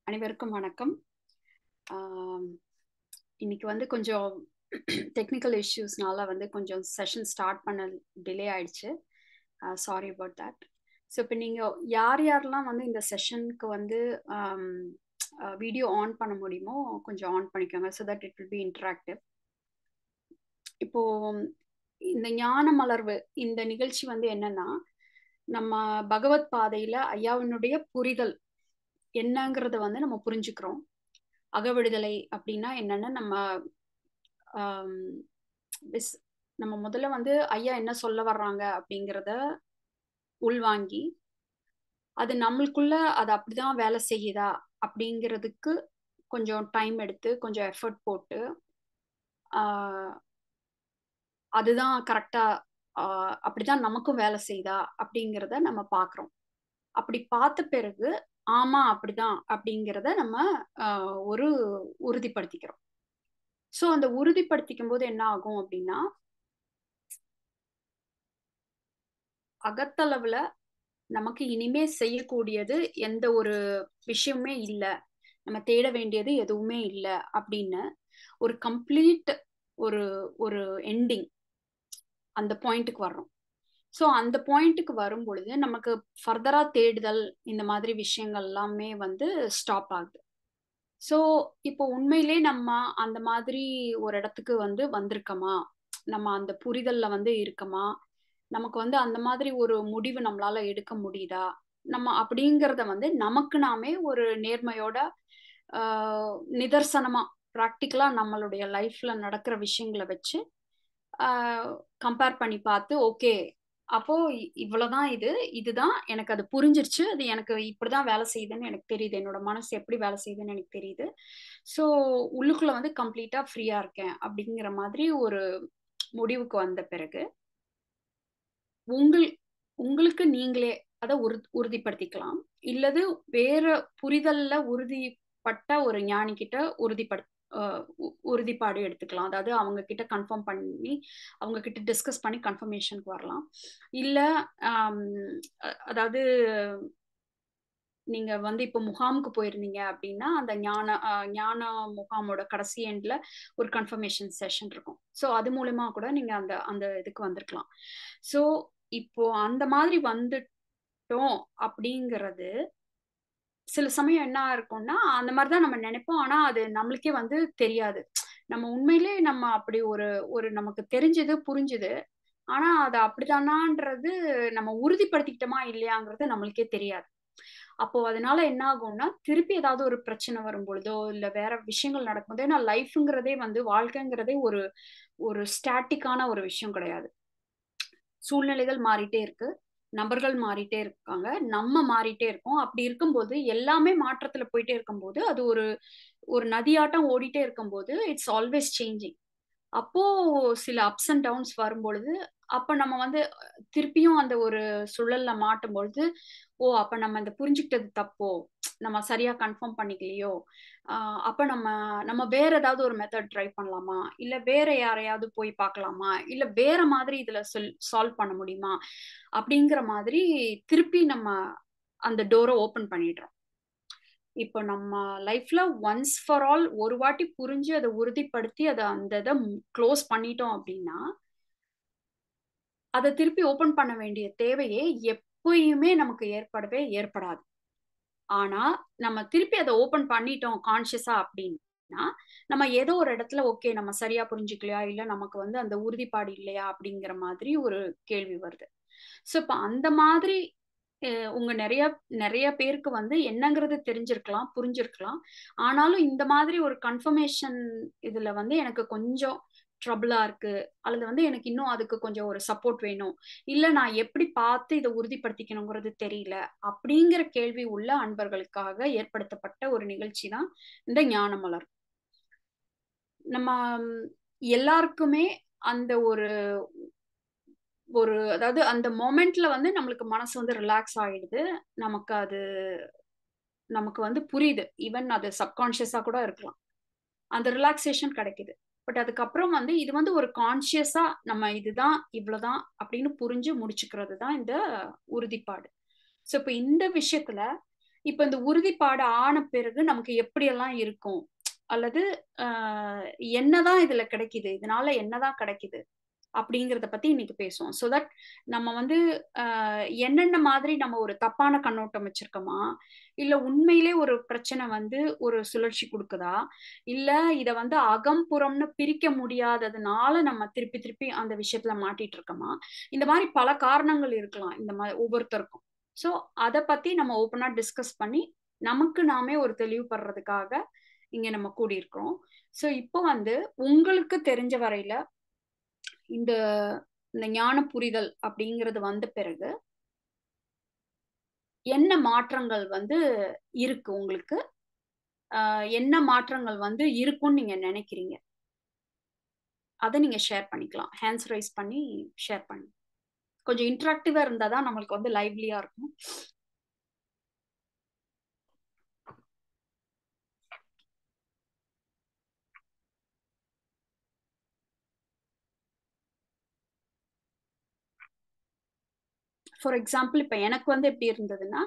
அனைவருக்கும் வணக்கம் ஆம், இன்னைக்கு வந்து கொஞ்சம் டெக்னிக்கல் இஷ்யூஸ்னால வந்து கொஞ்சம் செஷன் ஸ்டார்ட் பண்ண டிலே ஆயிடுச்சு சாரி அபவுட் தட் ஸோ இப்போ நீங்கள் யார் யாரெல்லாம் வந்து இந்த செஷனுக்கு வந்து வீடியோ ஆன் பண்ண முடியுமோ கொஞ்சம் ஆன் பண்ணிக்கோங்க so that it will be interactive இப்போ இந்த ஞான மலர்வு இந்த நிகழ்ச்சி வந்து என்னன்னா நம்ம பகவத் பாதையில ஐயாவினுடைய புரிதல் என்னங்கிறத வந்து நம்ம புரிஞ்சுக்கிறோம் அகவிடுதலை அப்படின்னா என்னன்னு நம்ம ஆம், விஸ்- நம்ம முதல்ல வந்து ஐயா என்ன சொல்ல வர்றாங்க அப்படிங்கிறத உள்வாங்கி அது நம்மளுக்குள்ள அது அப்படிதான் வேலை செய்யுதா அப்படிங்கிறதுக்கு கொஞ்சம் டைம் எடுத்து கொஞ்சம் எஃபர்ட் போட்டு ஆஹ், அதுதான் கரெக்டா அப்படிதான் நமக்கும் வேலை செய்யுதா அப்படிங்கிறத நம்ம பார்க்குறோம் அப்படி பார்த்த பிறகு ஆமா அப்படிதான் அப்படிங்கிறத நம்ம ஆஹ், ஒரு உறுதிப்படுத்திக்கிறோம் ஸோ அந்த உறுதிப்படுத்திக்கும் போது என்ன ஆகும் அப்படின்னா அகத்தளவுல நமக்கு இனிமே செய்யக்கூடியது எந்த ஒரு விஷயமுமே இல்லை நம்ம தேட வேண்டியது எதுவுமே இல்லை அப்படின்னு ஒரு கம்ப்ளீட் ஒரு ஒரு எண்டிங் அந்த பாயிண்ட்டுக்கு வர்றோம் ஸோ அந்த பாயிண்ட்டுக்கு வரும் பொழுது நமக்கு ஃபர்தரா தேடுதல் இந்த மாதிரி விஷயங்கள் எல்லாமே வந்து ஸ்டாப் ஆகுது ஸோ இப்போ உண்மையிலே நம்ம அந்த மாதிரி ஒரு இடத்துக்கு வந்து வந்திருக்கோமா நம்ம அந்த புரிதல்ல வந்து இருக்கோமா நமக்கு வந்து அந்த மாதிரி ஒரு முடிவு நம்மளால எடுக்க முடியுதா நம்ம அப்படிங்கிறத வந்து நமக்கு நாமே ஒரு நேர்மையோட ஆஹ், நிதர்சனமா ப்ராக்டிக்கலா நம்மளுடைய லைஃப்ல நடக்கிற விஷயங்களை வச்சு கம்பேர் பண்ணி பார்த்து ஓகே அப்போ இ- இவ்வளவுதான் இது இதுதான் எனக்கு அது புரிஞ்சிருச்சு அது எனக்கு இப்படிதான் வேலை செய்யுதுன்னு எனக்கு தெரியுது என்னோட மனசு எப்படி வேலை செய்யுதுன்னு எனக்கு தெரியுது ஸோ உள்ளுக்குள்ள வந்து கம்ப்ளீட்டா ஃப்ரீயா இருக்கேன் அப்படிங்கிற மாதிரி ஒரு முடிவுக்கு வந்த பிறகு உங்கள் உங்களுக்கு நீங்களே அதை உறு உறுதிப்படுத்திக்கலாம் இல்லது வேற புரிதல்ல உறுதிப்பட்ட ஒரு ஞானி கிட்ட உறுதிப்படு அஹ் உ- உறுதிப்பாடு எடுத்துக்கலாம் அதாவது அவங்க கிட்ட கன்ஃபார்ம் பண்ணி அவங்க கிட்ட டிஸ்கஸ் பண்ணி கன்ஃபர்மேஷனுக்கு வரலாம் இல்ல ஆம், அ- அதாவது நீங்க வந்து இப்போ முகாமுக்கு போயிருந்தீங்க அப்படின்னா அந்த ஞான அஹ், ஞான முகாமோட கடைசி எண்ட்ல ஒரு கன்ஃபர்மேஷன் செஷன் இருக்கும் ஸோ அது மூலமா கூட நீங்க அந்த அந்த இதுக்கு வந்திருக்கலாம் ஸோ இப்போ அந்த மாதிரி வந்துட்டோம் அப்படிங்கிறது சில சமயம் என்ன இருக்கும்னா அந்த மாதிரி தான் நம்ம நினைப்போம் ஆனா அது நம்மளுக்கே வந்து தெரியாது நம்ம உண்மையிலே நம்ம அப்படி ஒரு ஒரு நமக்கு தெரிஞ்சது புரிஞ்சுது ஆனா அது அப்படிதானான்றது நம்ம உறுதிப்படுத்திக்கிட்டோமா இல்லையாங்கிறது நம்மளுக்கே தெரியாது அப்போ அதனால என்ன ஆகும்னா திருப்பி ஏதாவது ஒரு பிரச்சனை வரும் பொழுதோ இல்ல வேற விஷயங்கள் நடக்கும்போதோ ஏன்னா லைஃப்ங்கிறதே வந்து வாழ்க்கைங்கிறதே ஒரு ஒரு ஸ்டாட்டிக்கான ஒரு விஷயம் கிடையாது சூழ்நிலைகள் மாறிட்டே இருக்கு நபர்கள் மாறிட்டே இருக்காங்க நம்ம மாறிட்டே இருக்கோம் அப்படி இருக்கும்போது எல்லாமே மாற்றத்துல போயிட்டே இருக்கும்போது அது ஒரு ஒரு நதியாட்டம் ஓடிட்டே இருக்கும்போது இட்ஸ் ஆல்வேஸ் சேஞ்சிங் அப்போ சில அப்ஸ் அண்ட் டவுன்ஸ் வரும்பொழுது அப்ப நம்ம வந்து திருப்பியும் அந்த ஒரு சுழல்ல மாட்டும் பொழுது ஓ அப்ப நம்ம இந்த புரிஞ்சுக்கிட்டது தப்போ நம்ம சரியா கன்ஃபார்ம் பண்ணிக்கலையோ ஆஹ் அப்ப நம்ம நம்ம வேற ஏதாவது ஒரு மெத்தட் ட்ரை பண்ணலாமா இல்ல வேற யாரையாவது போய் பார்க்கலாமா இல்ல வேற மாதிரி இதுல சொல் சால்வ் பண்ண முடியுமா அப்படிங்கிற மாதிரி திருப்பி நம்ம அந்த டோரை ஓபன் பண்ணிடுறோம் இப்போ நம்ம லைஃப்ல ஒன்ஸ் ஃபார் ஆல் ஒரு வாட்டி புரிஞ்சு அதை உறுதிப்படுத்தி அதை அந்த இதை க்ளோஸ் பண்ணிட்டோம் அப்படின்னா அதை திருப்பி ஓபன் பண்ண வேண்டிய தேவையே எப்பயுமே நமக்கு ஏற்படவே ஏற்படாது ஆனா நம்ம திருப்பி அதை ஓபன் பண்ணிட்டோம் கான்சியஸா அப்படின்னா நம்ம ஏதோ ஒரு இடத்துல ஓகே நம்ம சரியா புரிஞ்சுக்கலையா இல்ல நமக்கு வந்து அந்த உறுதிப்பாடு இல்லையா அப்படிங்கிற மாதிரி ஒரு கேள்வி வருது ஸோ இப்போ அந்த மாதிரி அஹ், உங்க நிறைய நிறைய பேருக்கு வந்து என்னங்கிறது தெரிஞ்சிருக்கலாம் புரிஞ்சிருக்கலாம் ஆனாலும் இந்த மாதிரி ஒரு கன்ஃபர்மேஷன் இதுல வந்து எனக்கு கொஞ்சம் ட்ரபிளா இருக்கு அல்லது வந்து எனக்கு இன்னும் அதுக்கு கொஞ்சம் ஒரு சப்போர்ட் வேணும் இல்ல நான் எப்படி பார்த்து இதை உறுதிப்படுத்திக்கணுங்கிறது தெரியல அப்படிங்கிற கேள்வி உள்ள அன்பர்களுக்காக ஏற்படுத்தப்பட்ட ஒரு நிகழ்ச்சி தான் இந்த ஞானமலர் நம்ம ம், எல்லாருக்குமே அந்த ஒரு ஒரு அதாவது அந்த மொமெண்ட்ல வந்து நம்மளுக்கு மனசு வந்து ரிலாக்ஸ் ஆயிடுது நமக்கு அது நமக்கு வந்து புரியுது ஈவன் அது சப்கான்ஷியஸா கூட இருக்கலாம் அந்த ரிலாக்ஸேஷன் கிடைக்குது பட் அதுக்கப்புறம் வந்து இது வந்து ஒரு கான்சியஸா நம்ம இதுதான் இவ்வளவுதான் அப்படின்னு புரிஞ்சு முடிச்சுக்கிறது தான் இந்த உறுதிப்பாடு ஸோ இப்போ இந்த விஷயத்துல இப்ப இந்த உறுதிப்பாடு ஆன பிறகு நமக்கு எப்படியெல்லாம் இருக்கும் அல்லது என்னதான் இதுல கிடைக்குது இதனால என்னதான் கிடைக்குது அப்படிங்கிறத பத்தி இன்னைக்கு பேசுவோம் ஸோ தட் நம்ம வந்து என்னென்ன மாதிரி நம்ம ஒரு தப்பான கண்ணோட்டம் வச்சிருக்கோமா இல்ல உண்மையிலே ஒரு பிரச்சனை வந்து ஒரு சுழற்சி கொடுக்குதா இல்ல இத வந்து அகம்புறம்னு பிரிக்க முடியாததுனால நம்ம திருப்பி திருப்பி அந்த விஷயத்துல மாட்டிட்டு இருக்கோமா இந்த மாதிரி பல காரணங்கள் இருக்கலாம் இந்த மாதிரி ஒவ்வொருத்தருக்கும் ஸோ அதை பத்தி நம்ம ஓப்பனா டிஸ்கஸ் பண்ணி நமக்கு நாமே ஒரு தெளிவுபடுறதுக்காக இங்க நம்ம கூடியிருக்கிறோம் ஸோ இப்போ வந்து உங்களுக்கு தெரிஞ்ச வரையில இந்த இந்த ஞான புரிதல் அப்படிங்கிறது வந்த பிறகு என்ன மாற்றங்கள் வந்து இருக்கு உங்களுக்கு என்ன மாற்றங்கள் வந்து இருக்கும்னு நீங்க நினைக்கிறீங்க அதை நீங்க ஷேர் பண்ணிக்கலாம் ஹேண்ட்ஸ் ரைஸ் பண்ணி ஷேர் பண்ணி கொஞ்சம் இன்ட்ராக்டிவா இருந்தா தான் நம்மளுக்கு வந்து லைவ்லியா இருக்கும் ஃபார் எக்ஸாம்பிள் இப்ப எனக்கு வந்து எப்படி இருந்ததுன்னா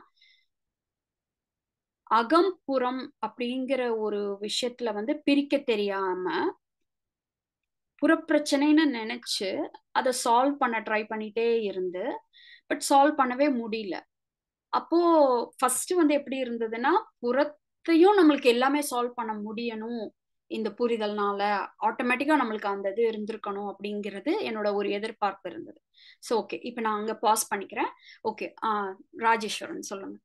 அகம்புறம் அப்படிங்கிற ஒரு விஷயத்துல வந்து பிரிக்க தெரியாம புறப்பிரச்சனைன்னு நினைச்சு அதை சால்வ் பண்ண ட்ரை பண்ணிட்டே இருந்து பட் சால்வ் பண்ணவே முடியல அப்போ ஃபர்ஸ்ட் வந்து எப்படி இருந்ததுன்னா புறத்தையும் நம்மளுக்கு எல்லாமே சால்வ் பண்ண முடியணும் இந்த புரிதல்னால ஆட்டோமேட்டிக்கா நம்மளுக்கு அந்த இது இருந்திருக்கணும் அப்படிங்கிறது என்னோட ஒரு எதிர்பார்ப்பு இருந்தது ஸோ ஓகே இப்போ நான் அங்க பாஸ் பண்ணிக்கிறேன் ஓகே ராஜேஸ்வரன் சொல்லுங்க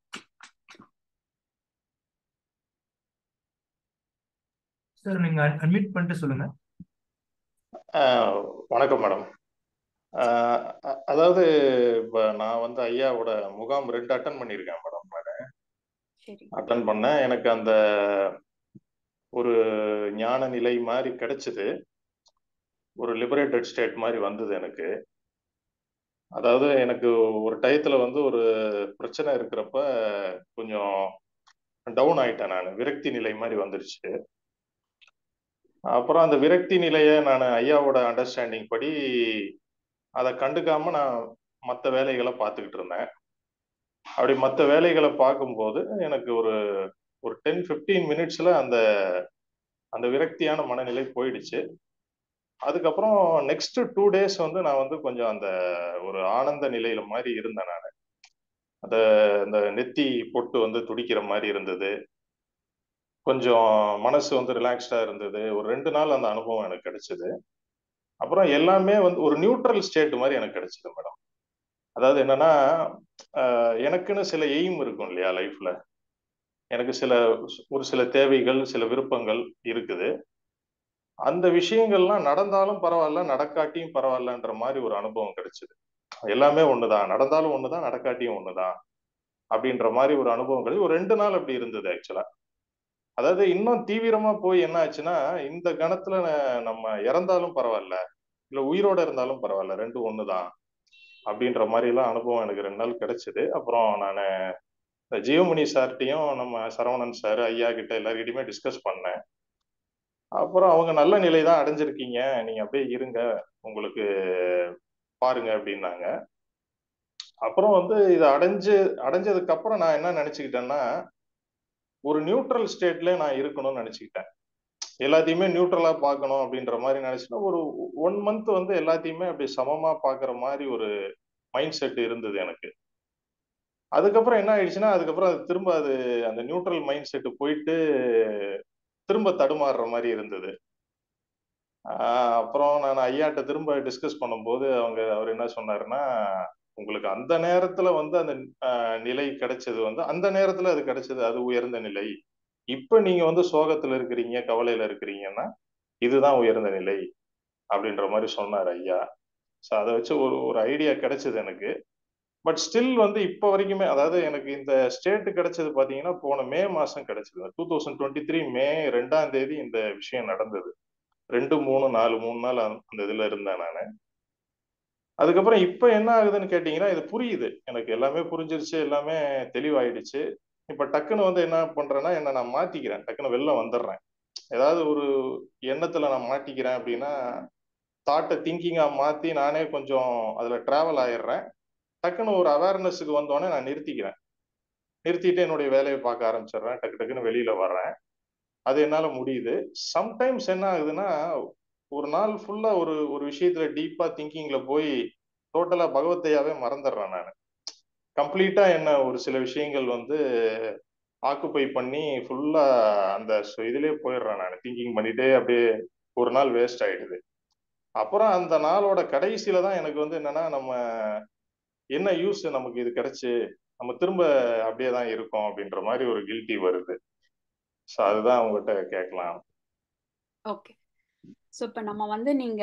சார் நீங்க அட்மிட் பண்ணிட்டு சொல்லுங்க வணக்கம் மேடம் அதாவது இப்போ நான் வந்து ஐயாவோட முகாம் ரெண்டு அட்டன் பண்ணியிருக்கேன் மேடம் நான் அட்டன் பண்ணேன் எனக்கு அந்த ஒரு ஞான நிலை மாதிரி கிடைச்சது ஒரு லிபரேட்டட் ஸ்டேட் மாதிரி வந்தது எனக்கு அதாவது எனக்கு ஒரு டயத்துல வந்து ஒரு பிரச்சனை இருக்கிறப்ப கொஞ்சம் டவுன் ஆயிட்டேன் நான் விரக்தி நிலை மாதிரி வந்துருச்சு அப்புறம் அந்த விரக்தி நிலையை நான் ஐயாவோட அண்டர்ஸ்டாண்டிங் படி அதை கண்டுக்காம நான் மற்ற வேலைகளை பார்த்துக்கிட்டு இருந்தேன் அப்படி மற்ற வேலைகளை பார்க்கும்போது எனக்கு ஒரு ஒரு டென் ஃபிஃப்டீன் மினிட்ஸ்ல அந்த அந்த விரக்தியான மனநிலை போயிடுச்சு அதுக்கப்புறம் நெக்ஸ்ட் டூ டேஸ் வந்து நான் வந்து கொஞ்சம் அந்த ஒரு ஆனந்த நிலையில மாதிரி இருந்தேன் நான் அந்த இந்த நெத்தி பொட்டு வந்து துடிக்கிற மாதிரி இருந்தது கொஞ்சம் மனசு வந்து ரிலாக்ஸ்டா இருந்தது ஒரு ரெண்டு நாள் அந்த அனுபவம் எனக்கு கிடைச்சது அப்புறம் எல்லாமே வந்து ஒரு நியூட்ரல் ஸ்டேட் மாதிரி எனக்கு கிடைச்சது மேடம் அதாவது என்னன்னா எனக்குன்னு சில எய்ம் இருக்கும் இல்லையா லைஃப்ல எனக்கு சில ஒரு சில தேவைகள் சில விருப்பங்கள் இருக்குது அந்த விஷயங்கள்லாம் நடந்தாலும் பரவாயில்ல நடக்காட்டியும் பரவாயில்லன்ற மாதிரி ஒரு அனுபவம் கிடைச்சது எல்லாமே ஒண்ணுதான் நடந்தாலும் ஒண்ணுதான் நடக்காட்டியும் ஒண்ணுதான் அப்படின்ற மாதிரி ஒரு அனுபவம் கிடைச்சு ஒரு ரெண்டு நாள் அப்படி இருந்தது ஆக்சுவலா அதாவது இன்னும் தீவிரமா போய் என்ன ஆச்சுன்னா இந்த கணத்துல நம்ம இறந்தாலும் பரவாயில்ல இல்ல உயிரோட இருந்தாலும் பரவாயில்ல ரெண்டும் ஒண்ணுதான் அப்படின்ற மாதிரி எல்லாம் அனுபவம் எனக்கு ரெண்டு நாள் கிடைச்சது அப்புறம் நான் இந்த ஜியோமணி சார்ட்டையும் நம்ம சரவணன் சார் ஐயா கிட்ட எல்லார்கிட்டயுமே டிஸ்கஸ் பண்ணேன் அப்புறம் அவங்க நல்ல நிலை தான் அடைஞ்சிருக்கீங்க நீங்க அப்படியே இருங்க உங்களுக்கு பாருங்க அப்படின்னாங்க அப்புறம் வந்து இதை அடைஞ்சு அடைஞ்சதுக்கு அப்புறம் நான் என்ன நினைச்சுக்கிட்டேன்னா ஒரு நியூட்ரல் ஸ்டேட்ல நான் இருக்கணும்னு நினைச்சுக்கிட்டேன் எல்லாத்தையுமே நியூட்ரலா பார்க்கணும் அப்படின்ற மாதிரி நினைச்சுன்னா ஒரு ஒன் மந்த் வந்து எல்லாத்தையுமே அப்படி சமமா பாக்குற மாதிரி ஒரு மைண்ட் செட் இருந்தது எனக்கு அதுக்கப்புறம் என்ன ஆயிடுச்சுன்னா அதுக்கப்புறம் அது திரும்ப அது அந்த நியூட்ரல் மைண்ட் செட் போயிட்டு திரும்ப தடுமாறுற மாதிரி இருந்தது அப்புறம் நான் ஐயாட்ட திரும்ப டிஸ்கஸ் பண்ணும்போது அவங்க அவர் என்ன சொன்னாருன்னா உங்களுக்கு அந்த நேரத்துல வந்து அந்த நிலை கிடைச்சது வந்து அந்த நேரத்துல அது கிடைச்சது அது உயர்ந்த நிலை இப்ப நீங்க வந்து சோகத்துல இருக்கிறீங்க கவலையில இருக்கிறீங்கன்னா இதுதான் உயர்ந்த நிலை அப்படின்ற மாதிரி சொன்னார் ஐயா ஸோ அதை வச்சு ஒரு ஒரு ஐடியா கிடைச்சது எனக்கு பட் ஸ்டில் வந்து இப்போ வரைக்குமே அதாவது எனக்கு இந்த ஸ்டேட் கிடைச்சது பாத்தீங்கன்னா போன மே மாசம் கிடைச்சது two thousand twenty three May ரெண்டாம் தேதி இந்த விஷயம் நடந்தது ரெண்டு மூணு நாலு மூணு நாள் அந்த இதுல இருந்தேன் நான் அதுக்கப்புறம் இப்ப என்ன ஆகுதுன்னு கேட்டீங்கன்னா இது புரியுது எனக்கு எல்லாமே புரிஞ்சிருச்சு எல்லாமே தெளிவாயிடுச்சு இப்ப டக்குன்னு வந்து என்ன பண்றேன்னா என்ன நான் மாத்திக்கிறேன் டக்குன்னு வெளில வந்துடுறேன் ஏதாவது ஒரு எண்ணத்துல நான் மாட்டிக்கிறேன் அப்படின்னா தாட்டை திங்கிங்கா மாத்தி நானே கொஞ்சம் அதுல டிராவல் ஆயிடுறேன் டக்குன்னு ஒரு அவேர்னஸுக்கு வந்தோடனே நான் நிறுத்திக்கிறேன் நிறுத்திட்டு என்னுடைய வேலையை பார்க்க ஆரம்பிச்சிடுறேன் டக்கு டக்குன்னு வெளியில வர்றேன் அது என்னால முடியுது சம்டைம்ஸ் என்ன ஆகுதுன்னா ஒரு நாள் ஃபுல்லா ஒரு ஒரு விஷயத்துல டீப்பா திங்கிங்ல போய் டோட்டலா பகவத்தையாவே மறந்துடுறேன் நான் கம்ப்ளீட்டா என்ன ஒரு சில விஷயங்கள் வந்து ஆக்குப்பை பண்ணி ஃபுல்லா அந்த சு- இதுலயே போயிடுறேன் நான் திங்கிங் பண்ணிட்டே அப்படியே ஒரு நாள் வேஸ்ட் ஆயிடுது அப்புறம் அந்த நாளோட கடைசியில தான் எனக்கு வந்து என்னன்னா நம்ம என்ன யூஸ் நமக்கு இது கிடைச்சு நம்ம திரும்ப அப்படியே தான் இருக்கோம் அப்படின்ற மாதிரி ஒரு கில்ட்டி வருது ஸோ அதுதான் உங்ககிட்ட கேட்கலாம் ஓகே ஸோ இப்போ நம்ம வந்து நீங்க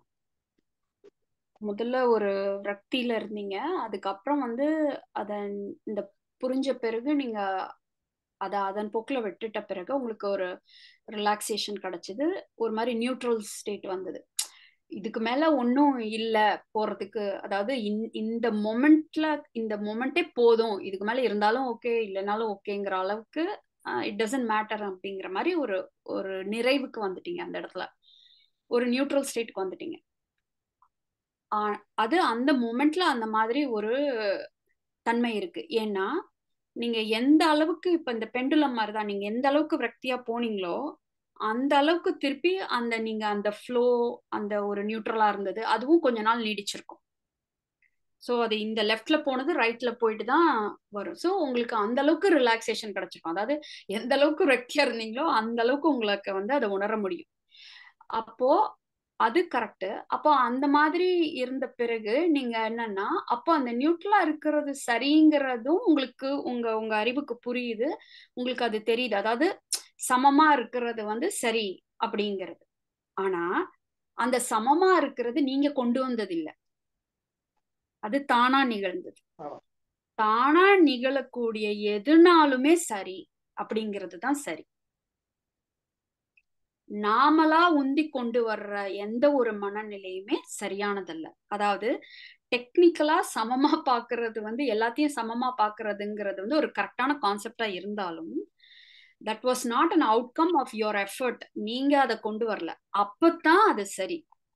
முதல்ல ஒரு விரக்தியில இருந்தீங்க அதுக்கப்புறம் வந்து அத இந்த புரிஞ்ச பிறகு நீங்க அத அதன் போக்குல விட்டுட்ட பிறகு உங்களுக்கு ஒரு ரிலாக்ஸேஷன் கிடைச்சது ஒரு மாதிரி நியூட்ரல் ஸ்டேட் வந்தது இதுக்கு மேல ஒன்றும் இல்ல போறதுக்கு அதாவது இந்த இந்த மொமெண்ட்ல இந்த மொமெண்ட்டே போதும் இதுக்கு மேல இருந்தாலும் ஓகே இல்லைனாலும் ஓகேங்கிற அளவுக்கு இட் டசன்ட் மேட்டர் அப்படிங்கிற மாதிரி ஒரு ஒரு நிறைவுக்கு வந்துட்டீங்க அந்த இடத்துல ஒரு நியூட்ரல் ஸ்டேட்டுக்கு வந்துட்டீங்க ஆ- அது அந்த மொமெண்ட்ல அந்த மாதிரி ஒரு தன்மை இருக்கு ஏன்னா நீங்க எந்த அளவுக்கு இப்ப இந்த பெண்டுலம் மாதிரி தான் நீங்க எந்த அளவுக்கு விரக்தியா போனீங்களோ அந்த அளவுக்கு திருப்பி அந்த நீங்க அந்த ஃப்ளோ அந்த ஒரு நியூட்ரலா இருந்தது அதுவும் கொஞ்ச நாள் நீடிச்சிருக்கும் ஸோ அது இந்த லெஃப்ட்ல போனது ரைட்ல போயிட்டு தான் வரும் ஸோ உங்களுக்கு அந்த அளவுக்கு ரிலாக்ஸேஷன் கிடைச்சிருக்கும் அதாவது எந்த அளவுக்கு ரெக்டியா இருந்தீங்களோ அந்த அளவுக்கு உங்களுக்கு வந்து அதை உணர முடியும் அப்போ அது கரெக்ட் அப்போ அந்த மாதிரி இருந்த பிறகு நீங்க என்னன்னா அப்போ அந்த நியூட்ரலா இருக்கிறது சரிங்கிறதும் உங்களுக்கு உங்க உங்க அறிவுக்கு புரியுது உங்களுக்கு அது தெரியுது அதாவது சமமா இருக்கிறது வந்து சரி அப்படிங்கிறது ஆனா அந்த சமமா இருக்கிறது நீங்க கொண்டு வந்தது இல்ல அது தானா நிகழ்ந்தது ஆமா. தானா நிகழக்கூடிய எதுனாலுமே சரி அப்படிங்கிறது தான் சரி நாமளா உந்தி கொண்டு வர்ற எந்த ஒரு மனநிலையுமே சரியானதல்ல அதாவது டெக்னிக்கலா சமமா பாக்குறது வந்து எல்லாத்தையும் சமமா பாக்குறதுங்கிறது வந்து ஒரு கரெக்டான கான்செப்டா இருந்தாலும் that was not an outcome of your effort நீங்க அதை கொண்டு வரல அப்பதான் அது சரி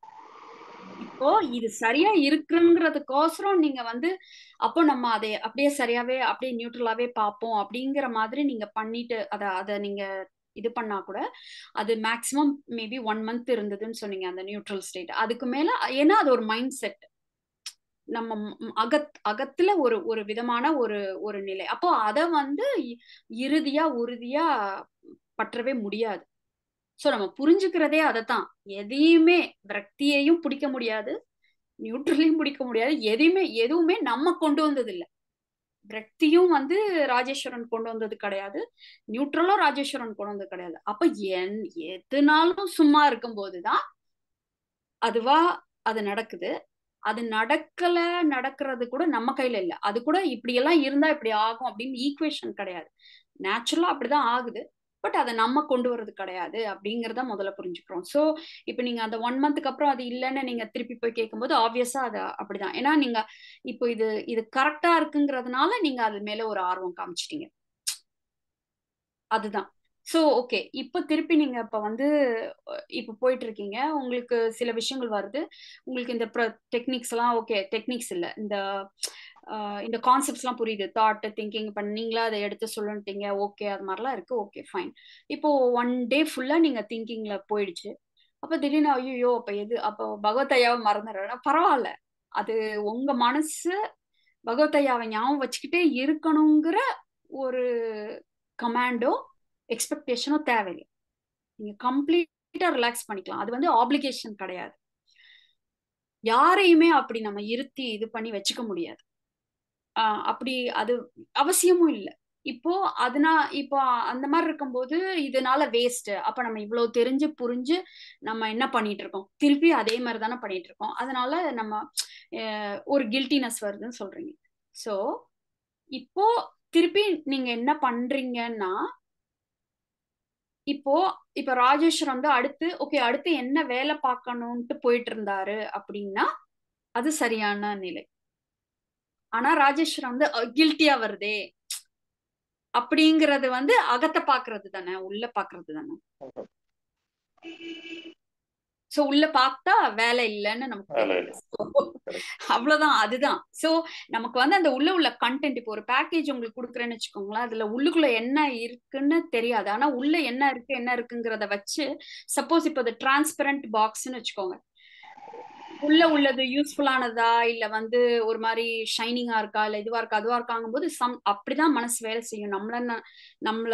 இப்போ இது சரியா இருக்குங்கிறதுக்கோசரம் நீங்க வந்து அப்போ நம்ம அதை அப்படியே சரியாவே அப்படியே நியூட்ரலாவே பார்ப்போம் அப்படிங்கிற மாதிரி நீங்க பண்ணிட்டு அத அத நீங்க இது பண்ணா கூட அது மேக்சிமம் மேபி ஒன் மந்த் இருந்ததுன்னு சொன்னீங்க அந்த நியூட்ரல் ஸ்டேட் அதுக்கு மேல ஏன்னா அது ஒரு மைண்ட் செட் நம்ம ம் அகத் அகத்துல ஒரு ஒரு விதமான ஒரு ஒரு நிலை அப்போ அத வந்து இ- இறுதியா உறுதியா பற்றவே முடியாது சோ நம்ம புரிஞ்சுக்கிறதே அதைத்தான் எதையுமே விரக்தியையும் பிடிக்க முடியாது நியூட்ரலையும் பிடிக்க முடியாது எதையுமே எதுவுமே நம்ம கொண்டு வந்தது இல்ல விரக்தியும் வந்து ராஜேஸ்வரன் கொண்டு வந்தது கிடையாது நியூட்ரலும் ராஜேஸ்வரன் கொண்டு வந்தது கிடையாது அப்ப என் எதுனாலும் சும்மா இருக்கும் போதுதான் அதுவா அது நடக்குது அது நடக்கல நடக்கிறது கூட நம்ம கையில இல்ல அது கூட இப்படி எல்லாம் இருந்தா இப்படி ஆகும் அப்படின்னு ஈக்குவேஷன் கிடையாது நேச்சுரலா அப்படிதான் ஆகுது பட் அதை நம்ம கொண்டு வர்றது கிடையாது அப்படிங்கறத முதல்ல புரிஞ்சுக்கிறோம் சோ இப்போ நீங்க அந்த ஒன் மந்த்துக்கு அப்புறம் அது இல்லைன்னு நீங்க திருப்பி போய் கேட்கும்போது ஆப்வியஸா அது அப்படிதான் ஏன்னா நீங்க இப்போ இது இது கரெக்டா இருக்குங்கிறதுனால நீங்க அது மேல ஒரு ஆர்வம் காமிச்சிட்டீங்க அதுதான் சோ ஓகே இப்போ திருப்பி நீங்க இப்ப வந்து அஹ், இப்ப போயிட்டு இருக்கீங்க உங்களுக்கு சில விஷயங்கள் வருது உங்களுக்கு இந்த டெக்னிக்ஸ் எல்லாம் ஓகே டெக்னிக்ஸ் இல்ல இந்த அஹ், இந்த கான்செப்ட்ஸ் எல்லாம் புரியுது தாட் திங்கிங் இப்ப நீங்களா அதை எடுத்து சொல்லிட்டீங்க ஓகே அது மாதிரிலாம் இருக்கு ஓகே ஃபைன் இப்போ ஒன் டே ஃபுல்லா நீங்க திங்கிங்ல போயிடுச்சு அப்ப திடீர்னு ஐயோ அப்ப எது அப்போ பகவத்தையாவை மறந்துடுறேன் பரவாயில்ல அது உங்க மனசு பகவத்தையாவை ஞாபகம் வச்சுக்கிட்டே இருக்கணுங்கிற ஒரு கமாண்டோ எக்ஸ்பெக்டேஷனோ தேவையில்லை நீங்க கம்ப்ளீட்டா ரிலாக்ஸ் பண்ணிக்கலாம் அது வந்து ஆப்ளிகேஷன் கிடையாது யாரையுமே அப்படி நம்ம இருத்தி இது பண்ணி வச்சுக்க முடியாது ஆஹ் அப்படி அது அவசியமும் இல்லை இப்போ அதனா இப்போ அந்த மாதிரி இருக்கும்போது இதனால வேஸ்ட் அப்ப நம்ம இவ்வளவு தெரிஞ்சு புரிஞ்சு நம்ம என்ன பண்ணிட்டு இருக்கோம் திருப்பி அதே மாதிரி தானே பண்ணிட்டு இருக்கோம் அதனால நம்ம அஹ், ஒரு கில்ட்டினஸ் வருதுன்னு சொல்றீங்க சோ இப்போ திருப்பி நீங்க என்ன பண்றீங்கன்னா இப்போ இப்ப ராஜேஸ்வர் வந்து அடுத்து ஓகே அடுத்து என்ன வேலை பார்க்கணும்ட்டு போயிட்டு இருந்தாரு அப்படின்னா அது சரியான நிலை ஆனா ராஜேஸ்வர் வந்து கில்ட்டியா வருதே அப்படிங்கறது வந்து அகத்தை பாக்குறது தானே உள்ள பாக்குறது தானே சோ உள்ள பார்த்தா வேலை இல்லைன்னு நமக்கு வேலை தெரியும் இல்லை So, கரெக்ட் அவ்வளவுதான் அதுதான் சோ நமக்கு வந்து அந்த உள்ள உள்ள கண்டென்ட் இப்போ ஒரு பேக்கேஜ் உங்களுக்கு கொடுக்குறேன்னு வச்சுக்கோங்களேன் அதுல உள்ளுக்குள்ள என்ன இருக்குன்னு தெரியாது ஆனா உள்ள என்ன இருக்கு என்ன இருக்குங்கிறத வச்சு சப்போஸ் இப்போ அது டிரான்ஸ்பரண்ட் பாக்ஸ்னு வச்சுக்கோங்க உள்ள உள்ளது யூஸ்ஃபுல்லானதா இல்ல வந்து ஒரு மாதிரி ஷைனிங்கா இருக்கா இல்ல இதுவா இருக்கா அதுவா இருக்காங்கும் போது சம் அப்படிதான் மனசு வேலை செய்யும் நம்மள ந- நம்மள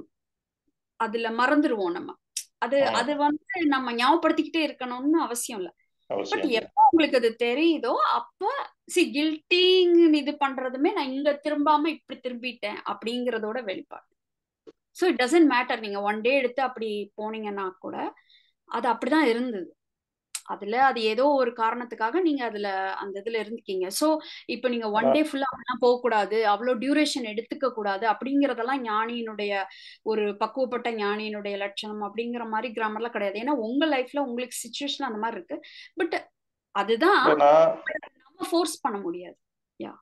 அதுல மறந்துடுவோம் நம்ம அது ம் அது வந்து நம்ம ஞாபகப்படுத்திக்கிட்டே இருக்கணும்னு அவசியம் இல்ல பட் அவசியம் இல்லை எப்போ உங்களுக்கு அது தெரியுதோ அப்ப சி கில்ட்டிங் இது பண்றதுமே நான் இங்க திரும்பாம இப்படி திரும்பிட்டேன் அப்படிங்கறதோட வெளிப்பாடு ஸோ இட் டசன்ட் மேட்டர் நீங்க ஒன் டே எடுத்து அப்படி போனீங்கன்னா கூட அது அப்படிதான் இருந்தது அதுல அது ஏதோ ஒரு காரணத்துக்காக நீங்க அதுல அந்த இதுல இருந்துக்கீங்க சோ இப்போ நீங்க ஒன் அதான் டே ஃபுல்லா அப்படிலாம் போக கூடாது அவ்வளோ டியூரேஷன் எடுத்துக்க கூடாது அப்படிங்கறதெல்லாம் ஞானியினுடைய ஒரு பக்குவப்பட்ட ஞானியினுடைய லட்சணம் அப்படிங்கிற மாதிரி கிராமர்லாம் கிடையாது ஏன்னா உங்க லைஃப்ல உங்களுக்கு சுச்சுவேஷன் அந்த மாதிரி இருக்கு பட் அதுதான் இல்லை நான் நம்ம ஃபோர்ஸ் பண்ண முடியாது யா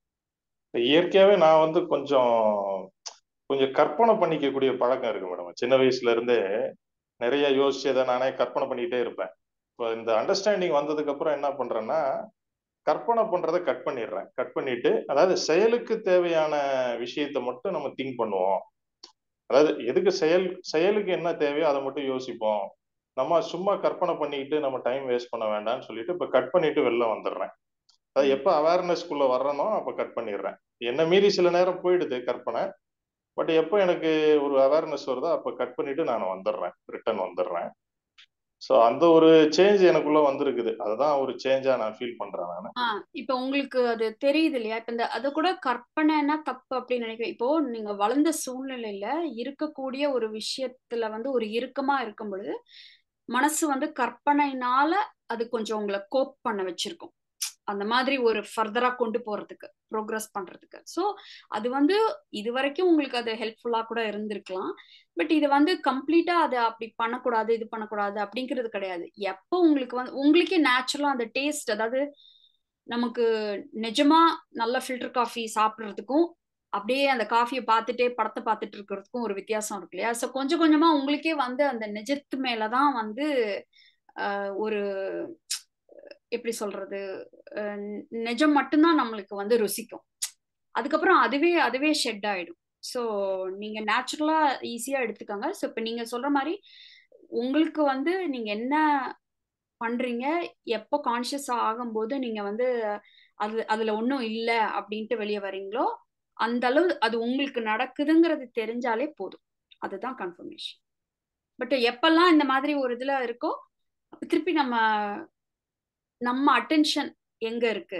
இயற்கையாவே நான் வந்து கொஞ்சம் கொஞ்சம் கற்பனை பண்ணிக்கக்கூடிய பழக்கம் இருக்கு மேடம் சின்ன வயசுல இருந்தே நிறைய யோசிச்சு அதை நானே கற்பனை பண்ணிக்கிட்டே இருப்பேன் இப்போ இந்த அண்டர்ஸ்டாண்டிங் வந்ததுக்கு அப்புறம் என்ன பண்றேன்னா கற்பனை பண்றதை கட் பண்ணிடுறேன் கட் பண்ணிட்டு அதாவது செயலுக்கு தேவையான விஷயத்தை மட்டும் நம்ம திங்க் பண்ணுவோம் அதாவது எதுக்கு செயல் செயலுக்கு என்ன தேவையோ அதை மட்டும் யோசிப்போம் நம்ம சும்மா கற்பனை பண்ணிக்கிட்டு நம்ம டைம் வேஸ்ட் பண்ண வேண்டாம்னு சொல்லிட்டு இப்போ கட் பண்ணிட்டு வெளில வந்துடுறேன் அது எப்போ அவேர்னஸ்க்குள்ள வர்றனோ அப்போ கட் பண்ணிடுறேன் என்ன மீறி சில நேரம் போயிடுது கற்பனை பட் எப்போ எனக்கு ஒரு அவேர்னஸ் வருதோ அப்போ கட் பண்ணிட்டு நான் வந்துடுறேன் ரிட்டர்ன் வந்துடுறேன் ஸோ அந்த ஒரு சேஞ்ச் எனக்குள்ள வந்திருக்குது அதுதான் ஒரு சேஞ்சா நான் ஃபீல் பண்றேன் நான் ஆ இப்ப உங்களுக்கு அது தெரியுது இல்லையா இப்ப இந்த அது கூட கற்பனைனா தப்பு அப்படின்னு நினைக்கிறேன் இப்போ நீங்க வளர்ந்த சூழ்நிலையில இருக்கக்கூடிய ஒரு விஷயத்துல வந்து ஒரு இறுக்கமா இருக்கும் பொழுது மனசு வந்து கற்பனைனால அது கொஞ்சம் உங்களை கோப் பண்ண வச்சிருக்கும் அந்த மாதிரி ஒரு ஃபர்தரா கொண்டு போறதுக்கு ப்ரோக்ரஸ் பண்றதுக்கு ஸோ அது வந்து இது வரைக்கும் உங்களுக்கு அது ஹெல்ப்ஃபுல்லா கூட இருந்திருக்கலாம் பட் இது வந்து கம்ப்ளீட்டா அதை அப்படி பண்ணக்கூடாது இது பண்ணக்கூடாது அப்படிங்கிறது கிடையாது எப்போ உங்களுக்கு வந்து உங்களுக்கே நேச்சுரலா அந்த டேஸ்ட் அதாவது நமக்கு நிஜமா நல்ல ஃபில்டர் காஃபி சாப்பிட்றதுக்கும் அப்படியே அந்த காஃபியை பார்த்துட்டே படத்தை பார்த்துட்டு இருக்கிறதுக்கும் ஒரு வித்தியாசம் இருக்கு இல்லையா ஸோ கொஞ்சம் கொஞ்சமா உங்களுக்கே வந்து அந்த நிஜத்து மேலதான் வந்து ஆஹ், ஒரு எப்படி சொல்றது அஹ், நிஜம் மட்டும்தான் நம்மளுக்கு வந்து ருசிக்கும் அதுக்கப்புறம் அதுவே அதுவே ஷெட் ஆயிடும் ஸோ நீங்க நேச்சுரலா ஈஸியா எடுத்துக்கோங்க ஸோ இப்போ நீங்க சொல்ற மாதிரி உங்களுக்கு வந்து நீங்க என்ன பண்றீங்க எப்போ கான்ஷியஸ் ஆகும்போது நீங்க வந்து அது அதுல ஒன்றும் இல்லை அப்படின்ட்டு வெளியே வரீங்களோ அந்த அளவு அது உங்களுக்கு நடக்குதுங்கிறது தெரிஞ்சாலே போதும் அதுதான் கன்ஃபர்மேஷன் பட் எப்பெல்லாம் இந்த மாதிரி ஒரு இதுல இருக்கோ அப்ப திருப்பி நம்ம நம்ம அட்டென்ஷன் எங்க இருக்கு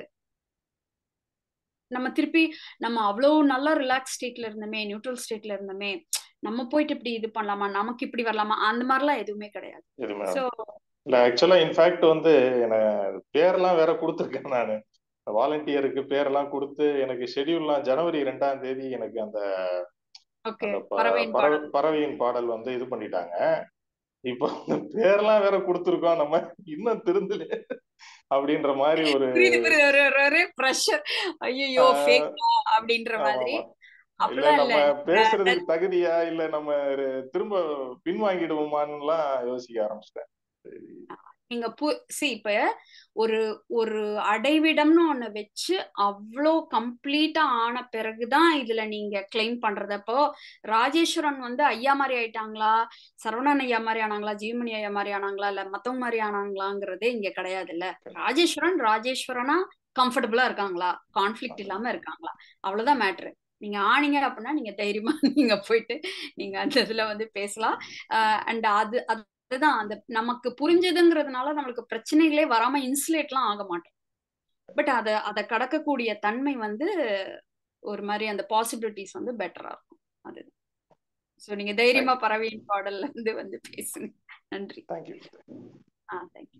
நம்ம திருப்பி நம்ம அவ்வளோ நல்லா ரிலாக்ஸ் ஸ்டேட்ல இருந்தோமே நியூட்ரல் ஸ்டேட்ல இருந்தோமே நம்ம போயிட்டு இப்படி இது பண்ணலாமா நமக்கு இப்படி வரலாமா அந்த மாதிரிலாம் எதுவுமே கிடையாது எதுவுமே ஸோ இல்ல ஆக்சுவலா இன்ஃபேக்ட் வந்து எனக்கு பேரெல்லாம் வேற கொடுத்துருக்கேன் நான் வாலண்டியருக்கு பேரெல்லாம் கொடுத்து எனக்கு ஷெட்யூல்லாம் ஜனவரி ரெண்டாம் தேதி எனக்கு அந்த ஓகே அந்த ப- பறவையின் பறவை பாடல் பறவையின் பாடல் வந்து இது பண்ணிட்டாங்க இப்போ அந்த பேர்லாம் வேற கொடுத்துருக்கோம் நம்ம இன்னும் திருந்தல அப்படின்ற மாதிரி ஒரு புரியுது புரியுது ஒரு ஒரு- ஒரு ப்ரெஷர் ஐயோ ஆஹ், ஃபேக்கா அப்படின்ற ஆமா மாதிரி ஆமா இல்ல அப்படிலாம் நம்ம இல்ல பேசுறதுக்கு தகுதியா இல்ல நம்ம ஒரு திரும்ப பின்வாங்கிடுவோமான்னுலாம் யோசிக்க ஆரம்பிச்சிட்டேன் சரி நீங்க பு சி இப்ப ஒரு ஒரு அடைவிடம்னு ஒண்ணு வச்சு அவ்வளோ கம்ப்ளீட்டா ஆன பிறகுதான் இதுல நீங்க கிளைம் பண்றது அப்போ ராஜேஸ்வரன் வந்து ஐயா மாதிரி ஆயிட்டாங்களா சரவணன் ஐயா மாதிரி ஆனாங்களா ஜீவமணி ஐயா மாதிரி ஆனாங்களா இல்ல மத்தவங்க மாதிரி ஆனாங்களாங்கிறதே இங்க கிடையாது இல்ல ராஜேஸ்வரன் ராஜேஸ்வரனா கம்ஃபர்டபுளா இருக்காங்களா கான்ஃபிளிக்ட் இல்லாம இருக்காங்களா அவ்வளவுதான் மேட்ரு நீங்க ஆனீங்க அப்படின்னா நீங்க தைரியமா நீங்க போயிட்டு நீங்க அந்த இதுல வந்து பேசலாம் அண்ட் அது அதுதான் அந்த நமக்கு புரிஞ்சதுங்கிறதுனால நம்மளுக்கு பிரச்சனைகளே வராம இன்சுலேட்லாம் ஆக மாட்டோம் பட் அதை அதை கடக்கக்கூடிய தன்மை வந்து ஒரு மாதிரி அந்த பாசிபிலிட்டிஸ் வந்து பெட்டரா இருக்கும் அது ஸோ நீங்க தைரியமா பறவையின் பாடல்ல இருந்து வந்து பேசுங்க நன்றி தேங்க்யூ ஆ தேங்க்யூ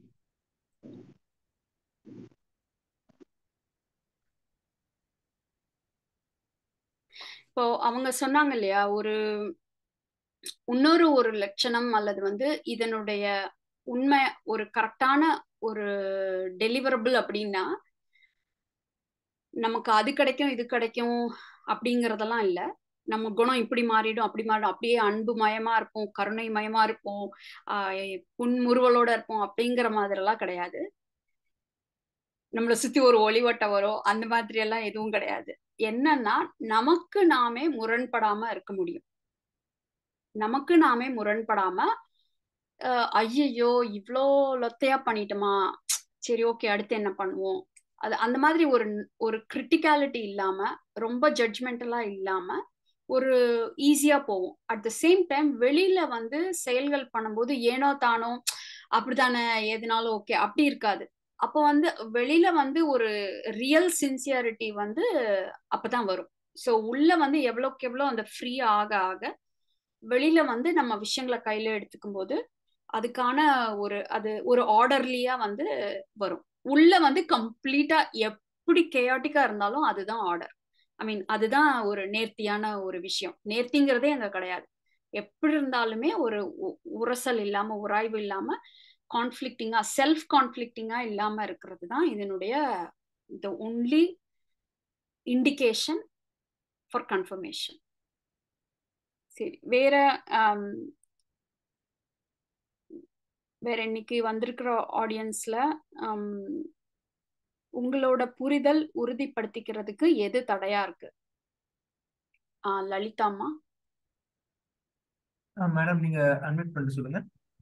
இப்போ அவங்க சொன்னாங்க இல்லையா ஒரு இன்னொரு ஒரு லட்சணம் அல்லது வந்து இதனுடைய உண்மை ஒரு கரெக்டான ஒரு டெலிவரபிள் அப்படின்னா நமக்கு அது கிடைக்கும் இது கிடைக்கும் அப்படிங்கறதெல்லாம் இல்ல நம்ம குணம் இப்படி மாறிடும் அப்படி மாறிடும் அப்படியே அன்பு மயமா இருப்போம் கருணை மயமா இருப்போம் ஆஹ் புன்முறுவலோட இருப்போம் அப்படிங்கிற மாதிரி எல்லாம் கிடையாது நம்மளை சுத்தி ஒரு ஒளிவட்டம் வரும் அந்த மாதிரி எல்லாம் எதுவும் கிடையாது என்னன்னா நமக்கு நாமே முரண்படாம இருக்க முடியும் நமக்கு நாமே முரண்படாம ஐயையோ இவ்வளோ லொத்தையா பண்ணிட்டோமா சரி ஓகே அடுத்து என்ன பண்ணுவோம் அது அந்த மாதிரி ஒரு ஒரு கிரிட்டிகாலிட்டி இல்லாம ரொம்ப ஜட்ஜ்மெண்டலா இல்லாம ஒரு ஈஸியா போவோம் அட் த சேம் டைம் வெளியில வந்து செயல்கள் பண்ணும்போது ஏனோ தானோ அப்படித்தானே எதுனாலும் ஓகே அப்படி இருக்காது அப்போ வந்து வெளியில வந்து ஒரு ரியல் சின்சியாரிட்டி வந்து அப்பதான் வரும் ஸோ உள்ள வந்து எவ்வளோக்கு எவ்வளோ அந்த ஃப்ரீ ஆக ஆக வெளியில வந்து நம்ம விஷயங்களை கையில எடுத்துக்கும் போது அதுக்கான ஒரு அது ஒரு ஆர்டர்லியா வந்து வரும் உள்ள வந்து கம்ப்ளீட்டா எப்படி கேயாட்டிக்கா இருந்தாலும் அதுதான் ஆர்டர் ஐ மீன் அதுதான் ஒரு நேர்த்தியான ஒரு விஷயம் நேர்த்திங்கிறதே அங்க கிடையாது எப்படி இருந்தாலுமே ஒரு உரசல் இல்லாம உராய்வு இல்லாம கான்ஃபிளிக்டிங்கா செல்ஃப் கான்ஃபிளிக்டிங்கா இல்லாம இருக்கிறது தான் இதனுடைய the only indication for confirmation சரி வேற வேற இன்னைக்கு வந்திருக்கிற ஆடியன்ஸ்ல உங்களோட புரிதல் உறுதிப்படுத்திக்கிறதுக்கு எது தடையா இருக்கு ஆஹ் லலிதாமா மேடம் நீங்க அட்மிட் பண்ணிட்டு சொல்லுங்க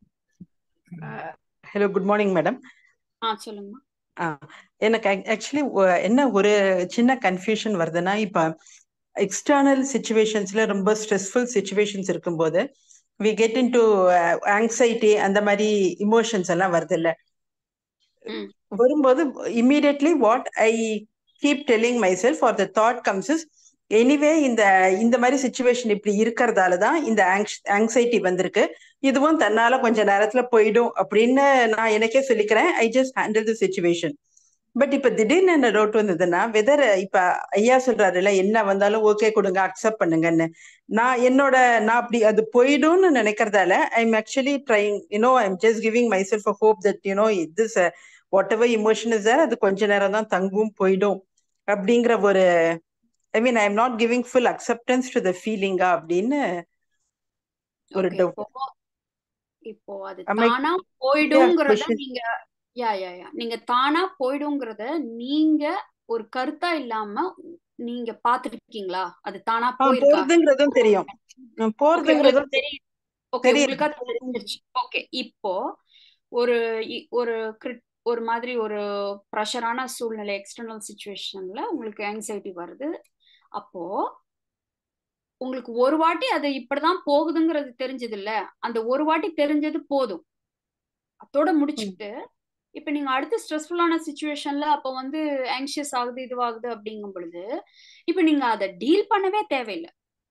ஹலோ குட் மார்னிங் மேடம் ஆ சொல்லுங்கம்மா எனக்கு ஆக்சுவலி என்ன ஒரு சின்ன கன்ஃபியூஷன் வருதுன்னா இப்போ எக்ஸ்டர்னல் சுச்சுவேஷன்ஸ்ல ரொம்ப ஸ்ட்ரெஸ்ஃபுல் சுச்சுவேஷன்ஸ் இருக்கும்போது we get into anxiety அந்த மாதிரி இமோஷன்ஸ் எல்லாம் வருது இல்ல வரும்போது immediately what I keep telling myself or the thought comes is anyway இந்த இந்த மாதிரி சுச்சுவேஷன் இப்படி இருக்கிறதால தான் இந்த ஆங்ஸைட்டி வந்திருக்கு இதுவும் தன்னால கொஞ்ச நேரத்துல போயிடும் அப்படின்னு நான் எனக்கே சொல்லிக்கிறேன் I just handle the situation but இப்ப திடீர்னு என்ன டவுட் வந்ததுன்னா வெதர் இப்ப ஐயா சொல்றாருல்ல என்ன வந்தாலும் ஓகே கொடுங்க அக்செப்ட் பண்ணுங்கன்னு நான் என்னோட நான் அப்படி அது போயிடும்னு நினைக்கிறதால I am actually trying you know I am just giving myself hope that you know this whatever emotion is அது கொஞ்ச நேரம் தான் தங்கும் போயிடும் அப்படிங்கிற ஒரு I mean I am not giving full acceptance to the ஃபீலிங்கா அப்படின்னு ஒரு டவுட் இப்போ அது தானா போயிடுங்கிறத நீங்க யா யா யா நீங்க தானா போயிடுங்கிறத நீங்க ஒரு கருத்தா இல்லாம நீங்க பாத்துருக்கீங்களா அது தானா போறதுங்கிறதும் தெரியும் போறதுங்கிறதும் தெரியும் ஓகே உங்களுக்கு அது தெரிஞ்சிருச்சு ஓகே இப்போ ஒரு ஒரு ஒரு மாதிரி ஒரு ப்ரெஷரான சூழ்நிலை எக்ஸ்டர்னல் சுச்சுவேஷன்ல உங்களுக்கு ஆங்ஸைட்டி வருது அப்போ உங்களுக்கு ஒரு வாட்டி அது இப்படிதான் போகுதுங்கிறது தெரிஞ்சது இல்ல அந்த ஒரு வாட்டி தெரிஞ்சது போதும் அதோட முடிச்சுட்டு இப்ப நீங்க அடுத்த ஸ்ட்ரெஸ்ஃபுல்லான சுச்சுவேஷன்ல அப்ப வந்து ஆங்ஷியஸ் ஆகுது இதுவாகுது அப்படிங்கும் பொழுது இப்ப நீங்க அதை டீல் பண்ணவே தேவையில்லை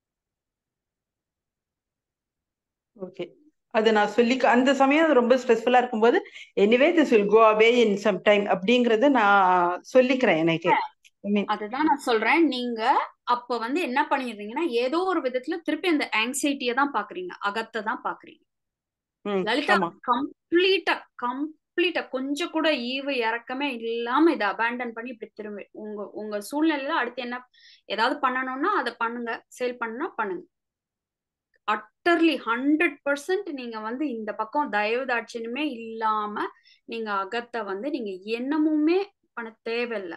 ஓகே அது நான் சொல்லி அந்த சமயம் ரொம்ப ஸ்ட்ரெஸ்ஃபுல்லா இருக்கும்போது anyway this will go away in some time அப்படிங்கறது நான் சொல்லிக்கிறேன் எனக்கு அதுதான் நான் சொல்றேன் நீங்க அப்ப வந்து என்ன பண்ணிடுறீங்கன்னா ஏதோ ஒரு விதத்துல திருப்பி அந்த ஆங்ஸைட்டிய தான் பாக்குறீங்க அகத்தை தான் பாக்குறீங்க லலிதா கம்ப்ளீட்டா கம்ப்ளீட்டா கொஞ்சம் கூட ஈவு இறக்கமே இல்லாம இதை அபேண்டன் பண்ணி இப்படி திரும்ப உங்க உங்க சூழ்நிலையில அடுத்து என்ன ஏதாவது பண்ணணும்னா அதை பண்ணுங்க சேல் பண்ணா பண்ணுங்க அட்டர்லி ஹண்ட்ரட் பர்சன்ட் நீங்க வந்து இந்த பக்கம் தயவு தாட்சியனுமே இல்லாம நீங்க அகத்தை வந்து நீங்க என்னமுமே பண்ண தேவையில்லை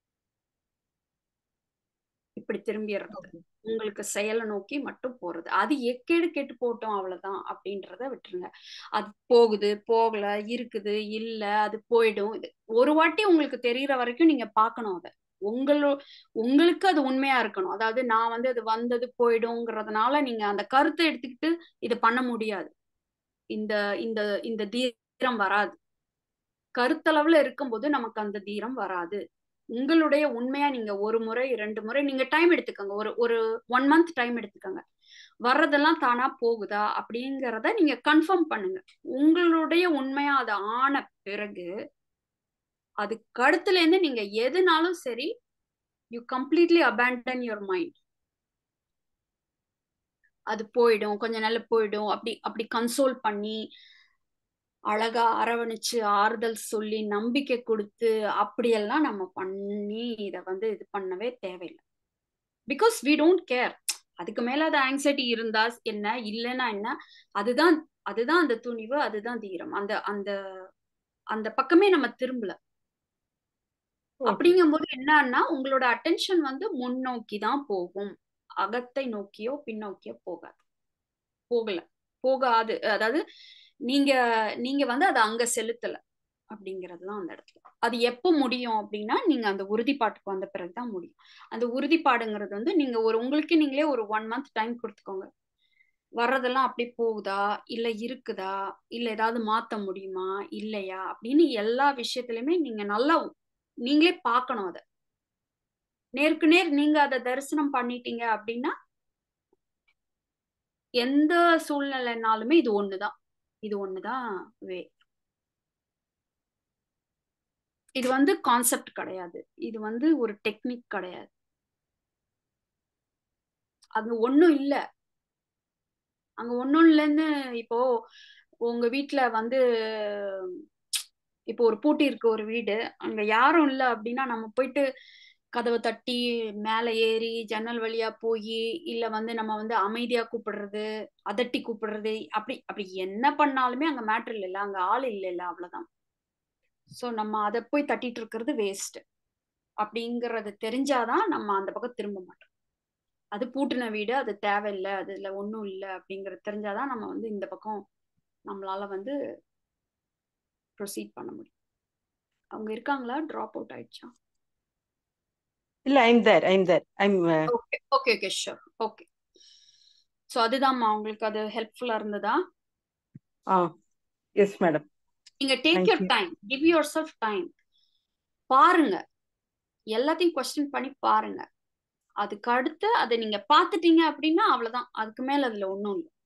இப்படி திரும்பிடுறது உங்களுக்கு செயலை நோக்கி மட்டும் போறது அது எக்கேடு கெட்டு போட்டோம் அவ்வளவுதான் அப்படின்றத விட்டுருங்க அது போகுது போகல இருக்குது இல்ல அது போயிடும் இது ஒரு வாட்டி உங்களுக்கு தெரியற வரைக்கும் நீங்க பாக்கணும் அதை உங்களோ உங்களுக்கு அது உண்மையா இருக்கணும் அதாவது நான் வந்து அது வந்தது போயிடும்ங்கிறதுனால நீங்க அந்த கருத்தை எடுத்துக்கிட்டு இதை பண்ண முடியாது இந்த இந்த இந்த தீரம் வராது கருத்தளவுல இருக்கும்போது நமக்கு அந்த தீரம் வராது உங்களுடைய உண்மையா நீங்க ஒரு முறை ரெண்டு முறை நீங்க டைம் எடுத்துக்கோங்க ஒரு ஒரு ஒன் மந்த் டைம் எடுத்துக்கோங்க வர்றதெல்லாம் தானா போகுதா அப்படிங்கிறத நீங்க கன்ஃபார்ம் பண்ணுங்க உங்களுடைய உண்மையா அது ஆன பிறகு அது கழுத்துல இருந்து நீங்க எதுனாலும் சரி you completely abandon your mind அது போயிடும் கொஞ்ச நாள்ல போயிடும் அப்படி அப்படி கன்சோல் பண்ணி அழகா அரவணைச்சு ஆறுதல் சொல்லி நம்பிக்கை கொடுத்து அப்படியெல்லாம் நம்ம பண்ணி இத வந்து இது பண்ணவே தேவையில்லை பிகாஸ் வி டோன்ட் கேர் அதுக்கு மேல அது ஆங்ஸைட்டி இருந்தா என்ன இல்லைன்னா என்ன அதுதான் அதுதான் அந்த துணிவு அதுதான் தீரம் அந்த அந்த அந்த பக்கமே நம்ம திரும்பல ஓகே அப்படிங்கும்போது என்னன்னா உங்களோட அட்டென்ஷன் வந்து முன்னோக்கி தான் போகும் அகத்தை நோக்கியோ பின்னோக்கியோ போகாது போகல போகாது அதாவது நீங்க நீங்க வந்து அதை அங்க செலுத்தல அப்படிங்கறதுதான் அந்த இடத்துல அது எப்போ முடியும் அப்படின்னா நீங்க அந்த உறுதிப்பாட்டுக்கு வந்த பிறகுதான் முடியும் அந்த உறுதிப்பாடுங்கிறது வந்து நீங்க ஒரு உங்களுக்கு நீங்களே ஒரு ஒன் மந்த் டைம் கொடுத்துக்கோங்க வர்றதெல்லாம் அப்படி போகுதா இல்ல இருக்குதா இல்ல ஏதாவது மாத்த முடியுமா இல்லையா அப்படின்னு எல்லா விஷயத்திலுமே நீங்க நல்லா நீங்களே பார்க்கணும் அதை நேருக்கு நேர் நீங்க அதை தரிசனம் பண்ணிட்டீங்க அப்படின்னா எந்த சூழ்நிலைனாலுமே இது ஒண்ணுதான் இது ஒண்ணுதான் வே இது வந்து கான்செப்ட் கிடையாது இது வந்து ஒரு டெக்னிக் கிடையாது அது ஒண்ணும் இல்ல அங்க ஒண்ணும் இல்லைன்னு இப்போ உங்க வீட்டுல வந்து இப்போ ஒரு பூட்டி இருக்கு ஒரு வீடு அங்க யாரும் இல்ல அப்படின்னா நம்ம போயிட்டு கதவை தட்டி மேல ஏறி ஜன்னல் வழியா போய் இல்ல வந்து நம்ம வந்து அமைதியா கூப்பிடுறது அதட்டி கூப்பிடுறது அப்படி அப்படி என்ன பண்ணாலுமே அங்க மேட்ரு இல்லைல்ல அங்க ஆள் இல்லைல்ல அவ்வளவுதான் சோ நம்ம அதை போய் தட்டிட்டு இருக்கிறது வேஸ்ட் அப்படிங்கறது தெரிஞ்சாதான் நம்ம அந்த பக்கம் திரும்ப மாட்டோம் அது பூட்டின வீடு அது தேவையில்லை அதுல ஒண்ணும் இல்லை அப்படிங்கறது தெரிஞ்சாதான் நம்ம வந்து இந்த பக்கம் நம்மளால வந்து ப்ரொசீட் பண்ண முடியும் அவங்க இருக்காங்களா ட்ராப் அவுட் ஆயிடுச்சா இல்ல I'm there I'm there I'm okay okay okay sure okay so அதுதான்மா உங்களுக்கு அது ஹெல்ப்ஃபுல்லா இருந்ததா ஆ எஸ் மேடம் நீங்க take Thank your you. Time give yourself time பாருங்க எல்லாத்தையும் கொஸ்டின் பண்ணி பாருங்க அதுக்கு அடுத்து அதை நீங்க பாத்துட்டீங்க அப்படின்னா அவ்வளவுதான் அதுக்கு மேல அதுல ஒண்ணும் இல்லை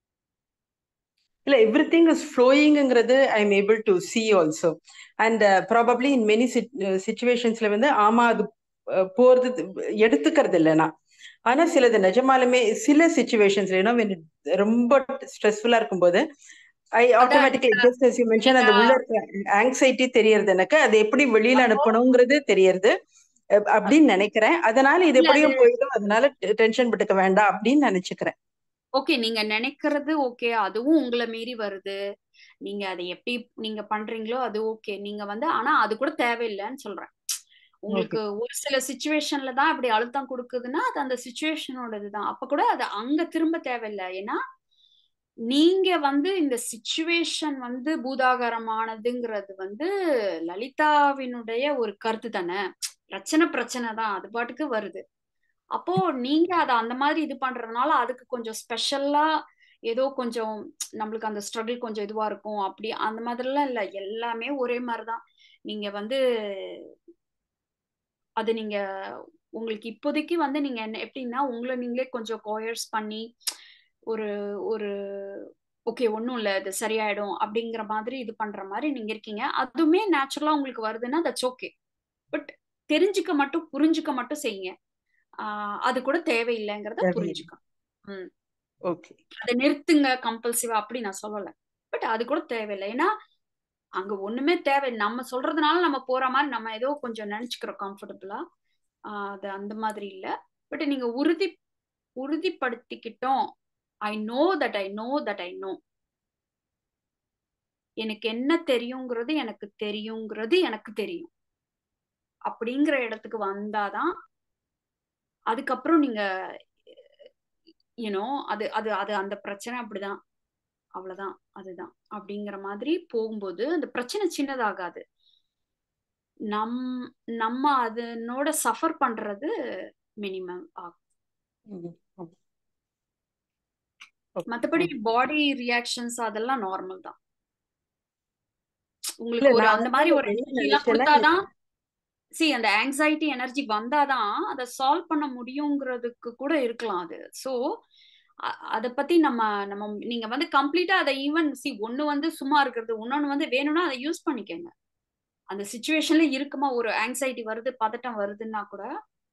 இல்ல எவ்ரி திங் இஸ் ஃப்ளோயிங்கிறது I am able to see also and probably in many சுச்சுவேஷன்ஸ்ல வந்து ஆமா அது அஹ், போறது எடுத்துக்கிறது இல்லை நான் ஆனா சிலது நிஜமாலுமே சில சுச்சுவேஷன்ஸ்ல ஏன்னா ரொம்ப ஸ்ட்ரெஸ்ஃபுல்லா இருக்கும்போது I automatically just as you mentioned அந்த உள்ள இருக்க ஆங்ஸைட்டி தெரியறது எனக்கு அது எப்படி வெளியில அனுப்பணுங்கிறது தெரியறது அஹ், அப்படின்னு நினைக்கிறேன் அதனால இது இல்ல, எப்படியும் போயிடும் அதனால டென்ஷன் பட்டுக்க வேண்டாம் அப்படின்னு நினைச்சுக்கிறேன் ஓகே நீங்க நினைக்கிறது ஓகே அதுவும் உங்களை மீறி வருது நீங்க அதை எப்படி நீங்க பண்றீங்களோ அது ஓகே நீங்க வந்து ஆனா அது கூட தேவையில்லைன்னு சொல்றேன் உங்களுக்கு ஒரு சில சுச்சுவேஷன்ல தான் இப்படி அழுத்தம் கொடுக்குதுன்னா அது அந்த சுச்சுவேஷனோட இதுதான் அப்ப கூட அது அங்க திரும்ப தேவையில்லை ஏன்னா நீங்க வந்து இந்த சுச்சுவேஷன் வந்து பூதாகரமானதுங்கிறது வந்து லலிதாவினுடைய ஒரு கருத்து தானே பிரச்சனை பிரச்சனை தான் அது பாட்டுக்கு வருது அப்போ நீங்க அதை அந்த மாதிரி இது பண்றதுனால அதுக்கு கொஞ்சம் ஸ்பெஷலா ஏதோ கொஞ்சம் நம்மளுக்கு அந்த ஸ்ட்ரகிள் கொஞ்சம் இதுவா இருக்கும் அப்படி அந்த மாதிரிலாம் இல்ல எல்லாமே ஒரே மாதிரிதான் நீங்க வந்து அது நீங்க உங்களுக்கு இப்போதைக்கு வந்து நீங்க என்ன எப்படின்னா உங்களை நீங்களே கொஞ்சம் கோயர்ஸ் பண்ணி ஒரு ஒரு ஓகே ஒன்றும் இல்லை இது சரியாயிடும் அப்படிங்கிற மாதிரி இது பண்ற மாதிரி நீங்க இருக்கீங்க அதுவுமே நேச்சுரலா உங்களுக்கு வருதுன்னா தட்ஸ் ஓகே பட் தெரிஞ்சுக்க மட்டும் புரிஞ்சுக்க மட்டும் செய்யுங்க ஆஹ் அது கூட தேவையில்லைங்கிறத தேவையில்லை. புரிஞ்சுக்கணும் ம் ஓகே அதை நிறுத்துங்க கம்பல்சிவா அப்படி நான் சொல்லல பட் அது கூட தேவையில்லை ஏன்னா அங்க ஒண்ணுமே தேவை நம்ம சொல்றதுனால நம்ம போற மாதிரி நம்ம ஏதோ கொஞ்சம் நினைச்சுக்கிறோம் கம்ஃபர்டபுளா அது அந்த மாதிரி இல்ல பட் நீங்க உறுதி உறுதிப்படுத்திக்கிட்டோம் I know that I know that I know எனக்கு என்ன தெரியுங்கிறது எனக்கு தெரியுங்கிறது எனக்கு தெரியும் அப்படிங்கிற இடத்துக்கு வந்தாதான் அதுக்கப்புறம் நீங்க யூனோ அது அது அது அந்த பிரச்சனை அப்படிதான் அவ்வளவுதான் அதுதான் அப்படிங்கிற மாதிரி போகும்போது அந்த பிரச்சனை சின்னதாகாது நம் நம்ம அதனோட சஃபர் பண்றது மினிமம் ஆகும் ம், ம். மத்தபடி பாடி ரியாக்ஷன்ஸ் அதெல்லாம் நார்மல் தான் இல்ல உங்களுக்கு ஒரு நான் அந்த வந்து மாதிரி ஒரு என்ன எனர்ஜி எல்லாம் நினைச்சேன்னா கொடுத்தாதான் சி அந்த ஆங்ஸைட்டி எனர்ஜி வந்தாதான் அதை சால்வ் பண்ண முடியுங்கிறதுக்கு கூட இருக்கலாம் அது ஸோ அதை பத்தி நம்ம நம்ம நீங்க வந்து கம்ப்ளீட்டா அதை ஈவன் சி ஒண்ணு வந்து சும்மா இருக்கிறது இன்னொன்னு வந்து வேணும்னா அதை யூஸ் பண்ணிக்கங்க அந்த சுச்சுவேஷன்ல இருக்குமா ஒரு ஆங்ஸைட்டி வருது பதட்டம் வருதுன்னா கூட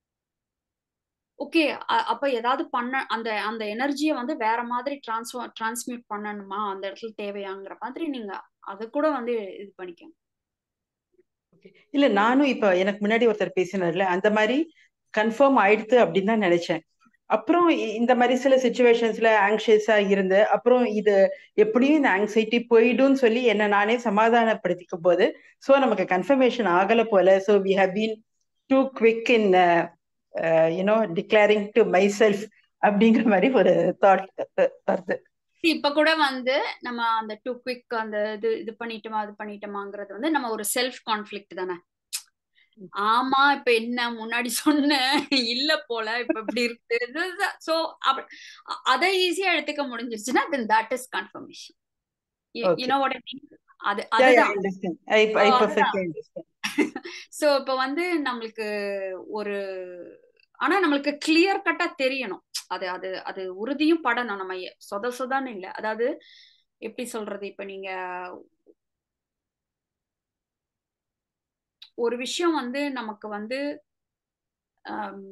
ஓகே அப்ப ஏதாவது பண்ண அந்த அந்த எனர்ஜியை வந்து வேற மாதிரி டிரான்ஸ்ஃபர் டிரான்ஸ்மியூட் பண்ணணுமா அந்த இடத்துல தேவையாங்கிற மாதிரி நீங்க அதை கூட வந்து இது பண்ணிக்கங்க Okay. இல்ல நானும் இப்ப எனக்கு முன்னாடி ஒருத்தர் பேசினார்ல அந்த மாதிரி கன்ஃபார்ம் ஆயிடுத்து அப்படின்னு தான் நினைச்சேன் அப்புறம் இ- இந்த மாதிரி சில சுச்சுவேஷன்ஸ்ல ஆங்ஷியஸா இருந்து அப்புறம் இது எப்படியும் இந்த ஆங்ஸைட்டி போயிடும்னு சொல்லி என்ன நானே சமாதானப்படுத்திக்கும் போது ஸோ நமக்கு கன்ஃபர்மேஷன் ஆகல போல so we have been too quick in you know declaring to myself அப்படிங்கிற மாதிரி ஒரு தாட் வருது இப்ப கூட வந்து நம்ம அந்த டூ குவிக் அந்த இது இது பண்ணிட்டோமா அது பண்ணிட்டோமாங்கிறது வந்து நம்ம ஒரு செல்ஃப் கான்ஃபிளிக்ட் தானே ஆமா இப்ப என்ன முன்னாடி சொன்னேன் இல்ல போல இப்ப இப்படி இருக்கு சோ அதை ஈஸியா எடுத்துக்க முடிஞ்சிருச்சுன்னா then that is confirmation Okay. You know what I mean அது Yeah, yeah, I அதுதான் understand. I, I So, perfectly understand. So இப்ப வந்து நம்மளுக்கு ஒரு ஆனா நம்மளுக்கு கிளியர் கட்டா தெரியணும் அது அது அது உறுதியும் படணும் நம்ம எ- சொத சொதான்னு இல்ல அதாவது எப்படி சொல்றது இப்ப நீங்க ஒரு விஷயம் வந்து நமக்கு வந்து ஆம்,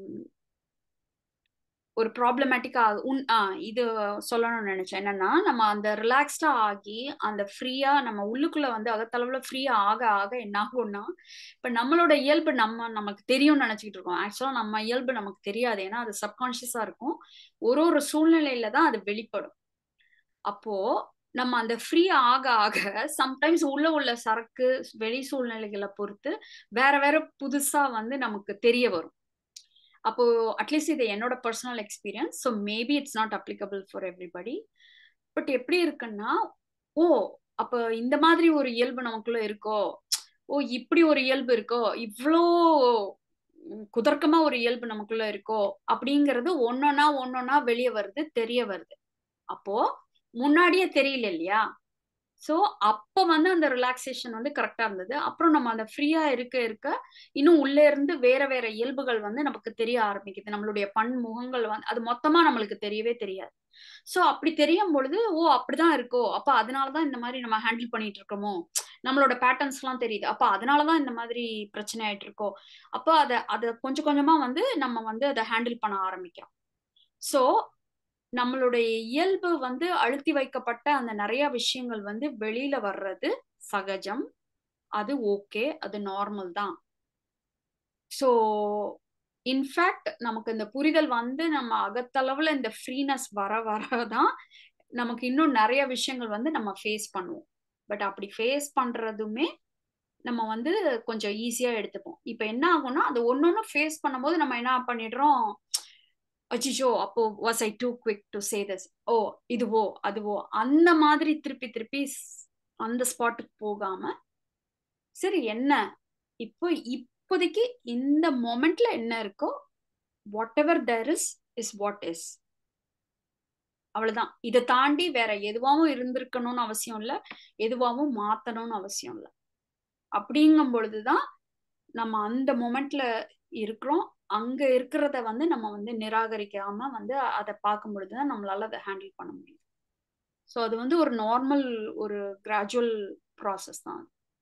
ஒரு ப்ராப்ளமேட்டிக்கா உன் ஆ இது சொல்லணும்னு நினைச்சேன் என்னன்னா நம்ம அந்த ரிலாக்ஸ்டா ஆகி அந்த ஃப்ரீயா நம்ம உள்ளுக்குள்ள வந்து அகத்தளவுல ஃப்ரீயா ஆக ஆக என்ன ஆகும்னா இப்ப நம்மளோட இயல்பு நம்ம நமக்கு தெரியும்னு நினைச்சுக்கிட்டு இருக்கோம் ஆக்சுவலா நம்ம இயல்பு நமக்கு தெரியாது ஏன்னா அது சப்கான்ஷியஸா இருக்கும் ஒரு ஒரு சூழ்நிலையில தான் அது வெளிப்படும் அப்போ நம்ம அந்த ஃப்ரீ ஆக ஆக சம்டைம்ஸ் உள்ள உள்ள சரக்கு வெளி சூழ்நிலைகளை பொறுத்து வேற வேற புதுசா வந்து நமக்கு தெரிய வரும் அப்போ அட்லீஸ்ட் இது என்னோட personal experience so maybe it's not applicable for everybody but எப்படி இருக்குன்னா ஓ அப்ப இந்த மாதிரி ஒரு இயல்பு நமக்குள்ள இருக்கோ ஓ இப்படி ஒரு இயல்பு இருக்கோ இவ்வளோ உம், குதர்க்கமா ஒரு இயல்பு நமக்குள்ள இருக்கோ அப்படிங்கிறது ஒன்னொன்னா ஒன்னொன்னா வெளியே வருது தெரிய வருது அப்போ முன்னாடியே தெரியல இல்லையா சோ அப்ப வந்து அந்த ரிலாக்ஸேஷன் வந்து கரெக்டா இருந்தது அப்புறம் நம்ம அந்த ஃப்ரீயா இருக்க இருக்க இன்னும் உள்ள இருந்து வேற வேற இயல்புகள் வந்து நமக்கு தெரிய ஆரம்பிக்குது நம்மளுடைய பன்முகங்கள் வந்து அது மொத்தமா நம்மளுக்கு தெரியவே தெரியாது சோ அப்படி தெரியும் பொழுது ஓ அப்படிதான் இருக்கோ அப்ப அதனாலதான் இந்த மாதிரி நம்ம ஹேண்டில் பண்ணிட்டு இருக்கோமோ நம்மளோட பேட்டர்ன்ஸ் எல்லாம் தெரியுது அப்ப அதனாலதான் இந்த மாதிரி பிரச்சனை ஆயிட்டு இருக்கோ அப்ப அத அத கொஞ்சம் கொஞ்சமா வந்து நம்ம வந்து அதை ஹேண்டில் பண்ண ஆரம்பிக்கிறோம் சோ நம்மளுடைய இயல்பு வந்து அழுத்தி வைக்கப்பட்ட அந்த நிறைய விஷயங்கள் வந்து வெளியில வர்றது சகஜம் அது ஓகே அது நார்மல் தான் ஸோ இன்ஃபேக்ட் நமக்கு இந்த புரிதல் வந்து நம்ம அகத்தளவுல இந்த ஃப்ரீனஸ் வர வரதான் நமக்கு இன்னும் நிறைய விஷயங்கள் வந்து நம்ம ஃபேஸ் பண்ணுவோம் பட் அப்படி ஃபேஸ் பண்றதுமே நம்ம வந்து கொஞ்சம் ஈஸியா எடுத்துப்போம் இப்போ என்ன ஆகும்னா அது ஒன்னொன்னு ஃபேஸ் பண்ணும்போது நம்ம என்ன பண்ணிடுறோம் அச்சிச்சோ அப்போ was I too quick to say this ஓ இதுவோ அதுவோ அந்த மாதிரி திருப்பி திருப்பி ஸ்- அந்த ஸ்பாட்டுக்கு போகாம சரி என்ன இப்போ இப்போதைக்கு இந்த மொமெண்ட்ல என்ன இருக்கோ whatever there is is what is அவ்வளவுதான் இதை தாண்டி வேற எதுவாவும் இருந்திருக்கணும்னு அவசியம் இல்ல எதுவாவும் மாத்தணும்னு அவசியம் இல்ல அப்படிங்கும் பொழுதுதான் நம்ம அந்த மொமெண்ட்ல இருக்கிறோம் அங்க இருக்கிறத வந்து நம்ம வந்து நிராகரிக்காம வந்து அதை பார்க்கும் பொழுதுதான் நம்மளால அதை ஹேண்டில் பண்ண முடியும் ஸோ அது வந்து ஒரு நார்மல் ஒரு கிராஜுவல் ப்ராசஸ் தான்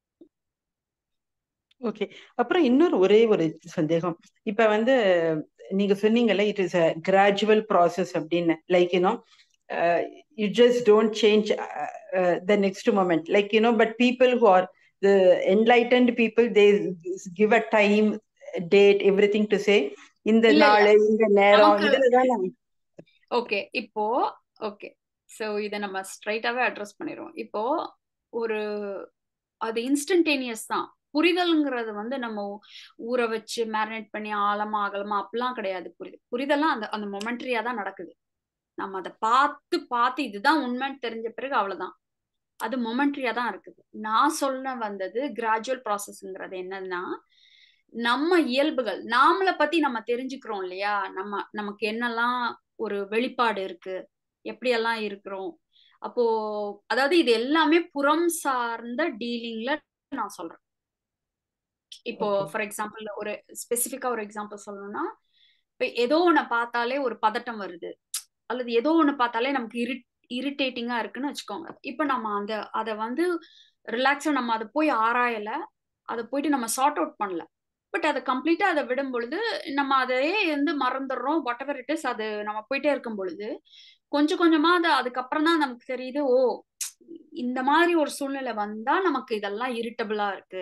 ஓகே அப்புறம் இன்னொரு ஒரே ஒரு சந்தேகம் இப்ப வந்து நீங்க சொன்னீங்கல்ல it is a gradual process அப்படின்னு like you know you just don't change the next moment like you know but people who are the enlightened people they give a time date everything to say இந்த இல்ல, இல்ல. நாள் இந்த நேரம் நமக்கு- இதுலதான் நம்ம ஓகே இப்போ ஓகே ஸோ இதை நம்ம ஸ்ட்ரைட்டாவே அட்ரஸ் பண்ணிடுவோம் இப்போ ஒரு அது இன்ஸ்டன்டேனியஸ் தான் புரிதல்ங்கிறது வந்து நம்ம ஊற வச்சு மேரினேட் பண்ணி ஆழமா அகலமா அப்படிலாம் கிடையாது புரிதல் புரிதல்லாம் அந்த அந்த மொமெண்ட்ரியா தான் நடக்குது நம்ம அதை பார்த்து பார்த்து இதுதான் உண்மைன்னு தெரிஞ்ச பிறகு அவ்வளவுதான் அது மொமெண்ட்ரியா தான் இருக்குது நான் சொல்ல வந்தது கிராஜுவல் ப்ராசஸ்ங்கிறது என்னன்னா நம்ம இயல்புகள் நாமளை பத்தி நம்ம தெரிஞ்சுக்கிறோம் இல்லையா நம்ம நமக்கு என்னெல்லாம் ஒரு வெளிப்பாடு இருக்கு எப்படியெல்லாம் இருக்கிறோம் அப்போ அதாவது இது எல்லாமே புறம் சார்ந்த டீலிங்ல நான் சொல்றேன் இப்போ Okay. ஃபார் எக்ஸாம்பிள் ஒரு ஸ்பெசிஃபிக்கா ஒரு எக்ஸாம்பிள் சொல்லணும்னா இப்போ ஏதோ ஒண்ணு பார்த்தாலே ஒரு பதட்டம் வருது அல்லது ஏதோ ஒண்ணு பார்த்தாலே நமக்கு இரி இரிட்டேட்டிங்கா இருக்குன்னு வச்சுக்கோங்க இப்போ நம்ம அந்த அதை வந்து ரிலாக்ஸா நம்ம அதை போய் ஆராயல அதை போயிட்டு நம்ம சார்ட் அவுட் பண்ணல பட் அதை கம்ப்ளீட்டா அதை விடும் பொழுது நம்ம அதையே வந்து மறந்துடுறோம் வாட் எவர் இட் இஸ் அது நம்ம போயிட்டே இருக்கும் பொழுது கொஞ்சம் கொஞ்சமா அது அதுக்கப்புறம் தான் நமக்கு தெரியுது ஓ இந்த மாதிரி ஒரு சூழ்நிலை வந்தா நமக்கு இதெல்லாம் இரிட்டபிளா இருக்கு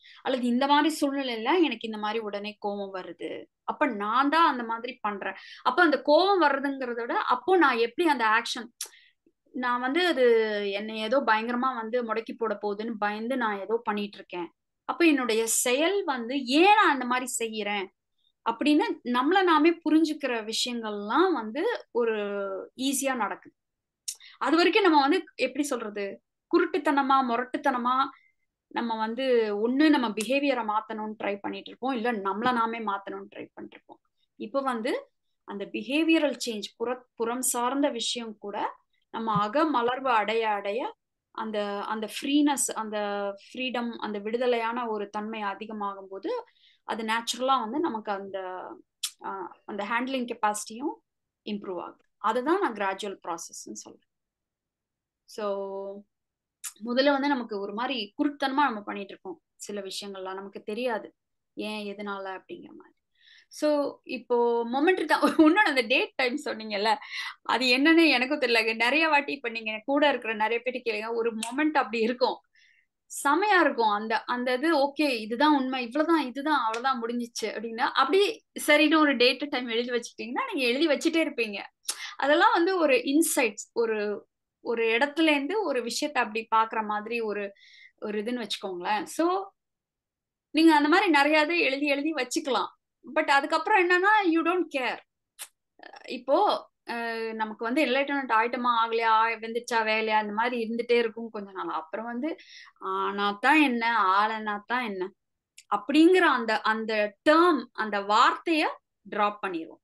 அல்லது இந்த மாதிரி சூழ்நிலையில எனக்கு இந்த மாதிரி உடனே கோபம் வருது அப்ப நான் தான் அந்த மாதிரி பண்றேன் அப்ப அந்த கோபம் வர்றதுங்கிறத விட அப்போ நான் எப்படி அந்த ஆக்ஷன் நான் வந்து அது என்னை ஏதோ பயங்கரமா வந்து முடக்கி போட போகுதுன்னு பயந்து நான் ஏதோ பண்ணிட்டு இருக்கேன் அப்ப என்னுடைய செயல் வந்து ஏன் நான் அந்த மாதிரி செய்யறேன் அப்படின்னு நம்மள நாமே புரிஞ்சுக்கிற விஷயங்கள்லாம் வந்து ஒரு ஈஸியா நடக்குது அது வரைக்கும் நம்ம வந்து எப்படி சொல்றது குருட்டுத்தனமா முரட்டுத்தனமா நம்ம வந்து ஒண்ணு நம்ம பிஹேவியரை மாத்தணும்னு ட்ரை பண்ணிட்டு இருப்போம் இல்ல நம்மள நாமே மாத்தணும்னு ட்ரை பண்ணிட்டு இருப்போம் இப்போ வந்து அந்த பிஹேவியரல் சேஞ்ச் புற புறம் சார்ந்த விஷயம் கூட நம்ம அக மலர்வு அடைய அடைய அந்த அந்த ஃப்ரீனஸ் அந்த ஃப்ரீடம் அந்த விடுதலையான ஒரு தன்மை அதிகமாகும் போது அது நேச்சுரலா வந்து நமக்கு அந்த அந்த ஹேண்ட்லிங் கெப்பாசிட்டியும் இம்ப்ரூவ் ஆகுது அதுதான் நான் கிராஜுவல் ப்ராசஸ்ன்னு சொல்றேன் ஸோ முதல்ல வந்து நமக்கு ஒரு மாதிரி குருத்தனமா நம்ம பண்ணிட்டு இருக்கோம் சில விஷயங்கள்லாம் நமக்கு தெரியாது ஏன் எதனால அப்படிங்கிற மாதிரி ஸோ இப்போ மொமெண்ட் தான் இன்னொன்று அந்த டேட் டைம் சொன்னீங்கல்ல அது என்னன்னு எனக்கும் தெரியல நிறைய வாட்டி இப்போ நீங்க கூட இருக்கிற நிறைய பேர் கேளுங்க ஒரு மொமெண்ட் அப்படி இருக்கும் செமையா இருக்கும் அந்த அந்த இது ஓகே இதுதான் உண்மை இவ்வளவுதான் இதுதான் அவ்வளவுதான் முடிஞ்சிச்சு அப்படின்னா அப்படி சரின்னு ஒரு டேட் டைம் எழுதி வச்சுக்கிட்டீங்கன்னா நீங்க எழுதி வச்சுட்டே இருப்பீங்க அதெல்லாம் வந்து ஒரு இன்சைட்ஸ் ஒரு ஒரு இடத்துல இருந்து ஒரு விஷயத்த அப்படி பாக்குற மாதிரி ஒரு ஒரு இதுன்னு வச்சுக்கோங்களேன் ஸோ நீங்க அந்த மாதிரி நிறைய இது எழுதி எழுதி வச்சுக்கலாம் பட் அதுக்கப்புறம் என்னன்னா யூ டோன்ட் கேர் இப்போ நமக்கு வந்து என்லைட்டன்மெண்ட் ஆயிட்டமா ஆகலையா வெந்துச்சா வேலையா அந்த மாதிரி இருந்துட்டே இருக்கும் கொஞ்ச நாள் அப்புறம் வந்து ஆனா தான் என்ன ஆளனா தான் என்ன அப்படிங்கிற அந்த அந்த டேர்ம் அந்த வார்த்தைய டிராப் பண்ணிடுவோம்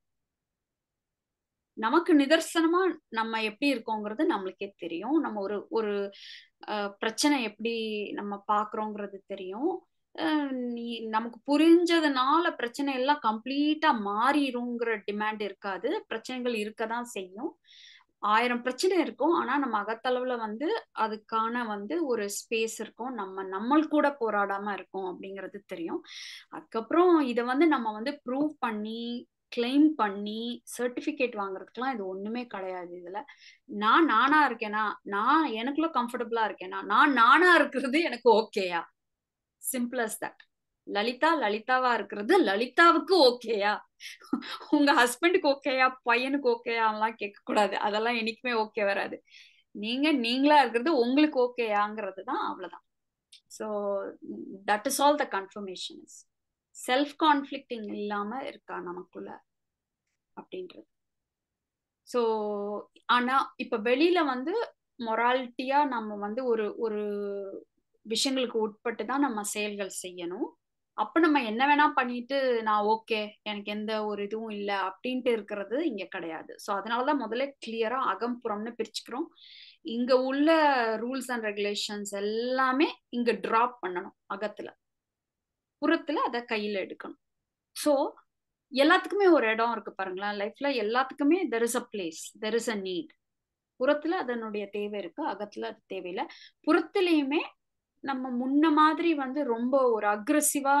நமக்கு நிதர்சனமா நம்ம எப்படி இருக்கோங்கிறது நம்மளுக்கே தெரியும் நம்ம ஒரு ஒரு பிரச்சனை எப்படி நம்ம பாக்குறோங்கிறது தெரியும் நீ நமக்கு புரிஞ்சதுனால பிரச்சனை எல்லாம் கம்ப்ளீட்டா மாறிடுங்கிற டிமாண்ட் இருக்காது பிரச்சனைகள் இருக்கதான் செய்யும் ஆயிரம் பிரச்சனை இருக்கும் ஆனா நம்ம அகத்தளவுல வந்து அதுக்கான வந்து ஒரு ஸ்பேஸ் இருக்கும் நம்ம நம்ம கூட போராடாம இருக்கோம் அப்படிங்கிறது தெரியும் அதுக்கப்புறம் இதை வந்து நம்ம வந்து ப்ரூவ் பண்ணி கிளைம் பண்ணி சர்டிபிகேட் வாங்குறதுக்குலாம் இது ஒண்ணுமே கிடையாது இதுல நான் நானா இருக்கேனா நான் எனக்குள்ள கம்ஃபர்டபுளா இருக்கேனா நான் நானா இருக்கிறது எனக்கு ஓகேயா சிம்பிள் அஸ் தட் லலிதா லலிதாவா இருக்கிறது லலிதாவுக்கு ஓகேயா உங்க ஹஸ்பண்டுக்கு ஓகேயா பையனுக்கு ஓகேயா எல்லாம் கேட்க கூடாது அதெல்லாம் என்னைக்குமே ஓகே வராது நீங்க நீங்களா இருக்கிறது உங்களுக்கு ஓகேயாங்கிறது தான் அவ்வளவுதான் so that is all the confirmation is self conflicting இல்லாம இருக்கா நமக்குள்ள அப்படின்றது ஸோ ஆனா இப்ப வெளியில வந்து மொராலிட்டியா நம்ம வந்து ஒரு ஒரு விஷயங்களுக்கு உட்பட்டு தான் நம்ம செயல்கள் செய்யணும் அப்ப நம்ம என்ன வேணா பண்ணிட்டு நான் ஓகே எனக்கு எந்த ஒரு இதுவும் இல்லை அப்படின்ட்டு இருக்கிறது இங்க கிடையாது ஸோ அதனாலதான் முதல்ல கிளியரா அகம்புறம்னு பிரிச்சுக்கிறோம் இங்க உள்ள ரூல்ஸ் அண்ட் ரெகுலேஷன்ஸ் எல்லாமே இங்க டிராப் பண்ணணும் அகத்துல புறத்துல அதை கையில எடுக்கணும் ஸோ எல்லாத்துக்குமே ஒரு இடம் இருக்கு பாருங்களேன் லைஃப்ல எல்லாத்துக்குமே there is a place there is a need புறத்துல அதனுடைய தேவை இருக்கு அகத்துல அது தேவையில்லை புறத்துலயுமே நம்ம முன்ன மாதிரி வந்து ரொம்ப ஒரு அக்ரஸிவா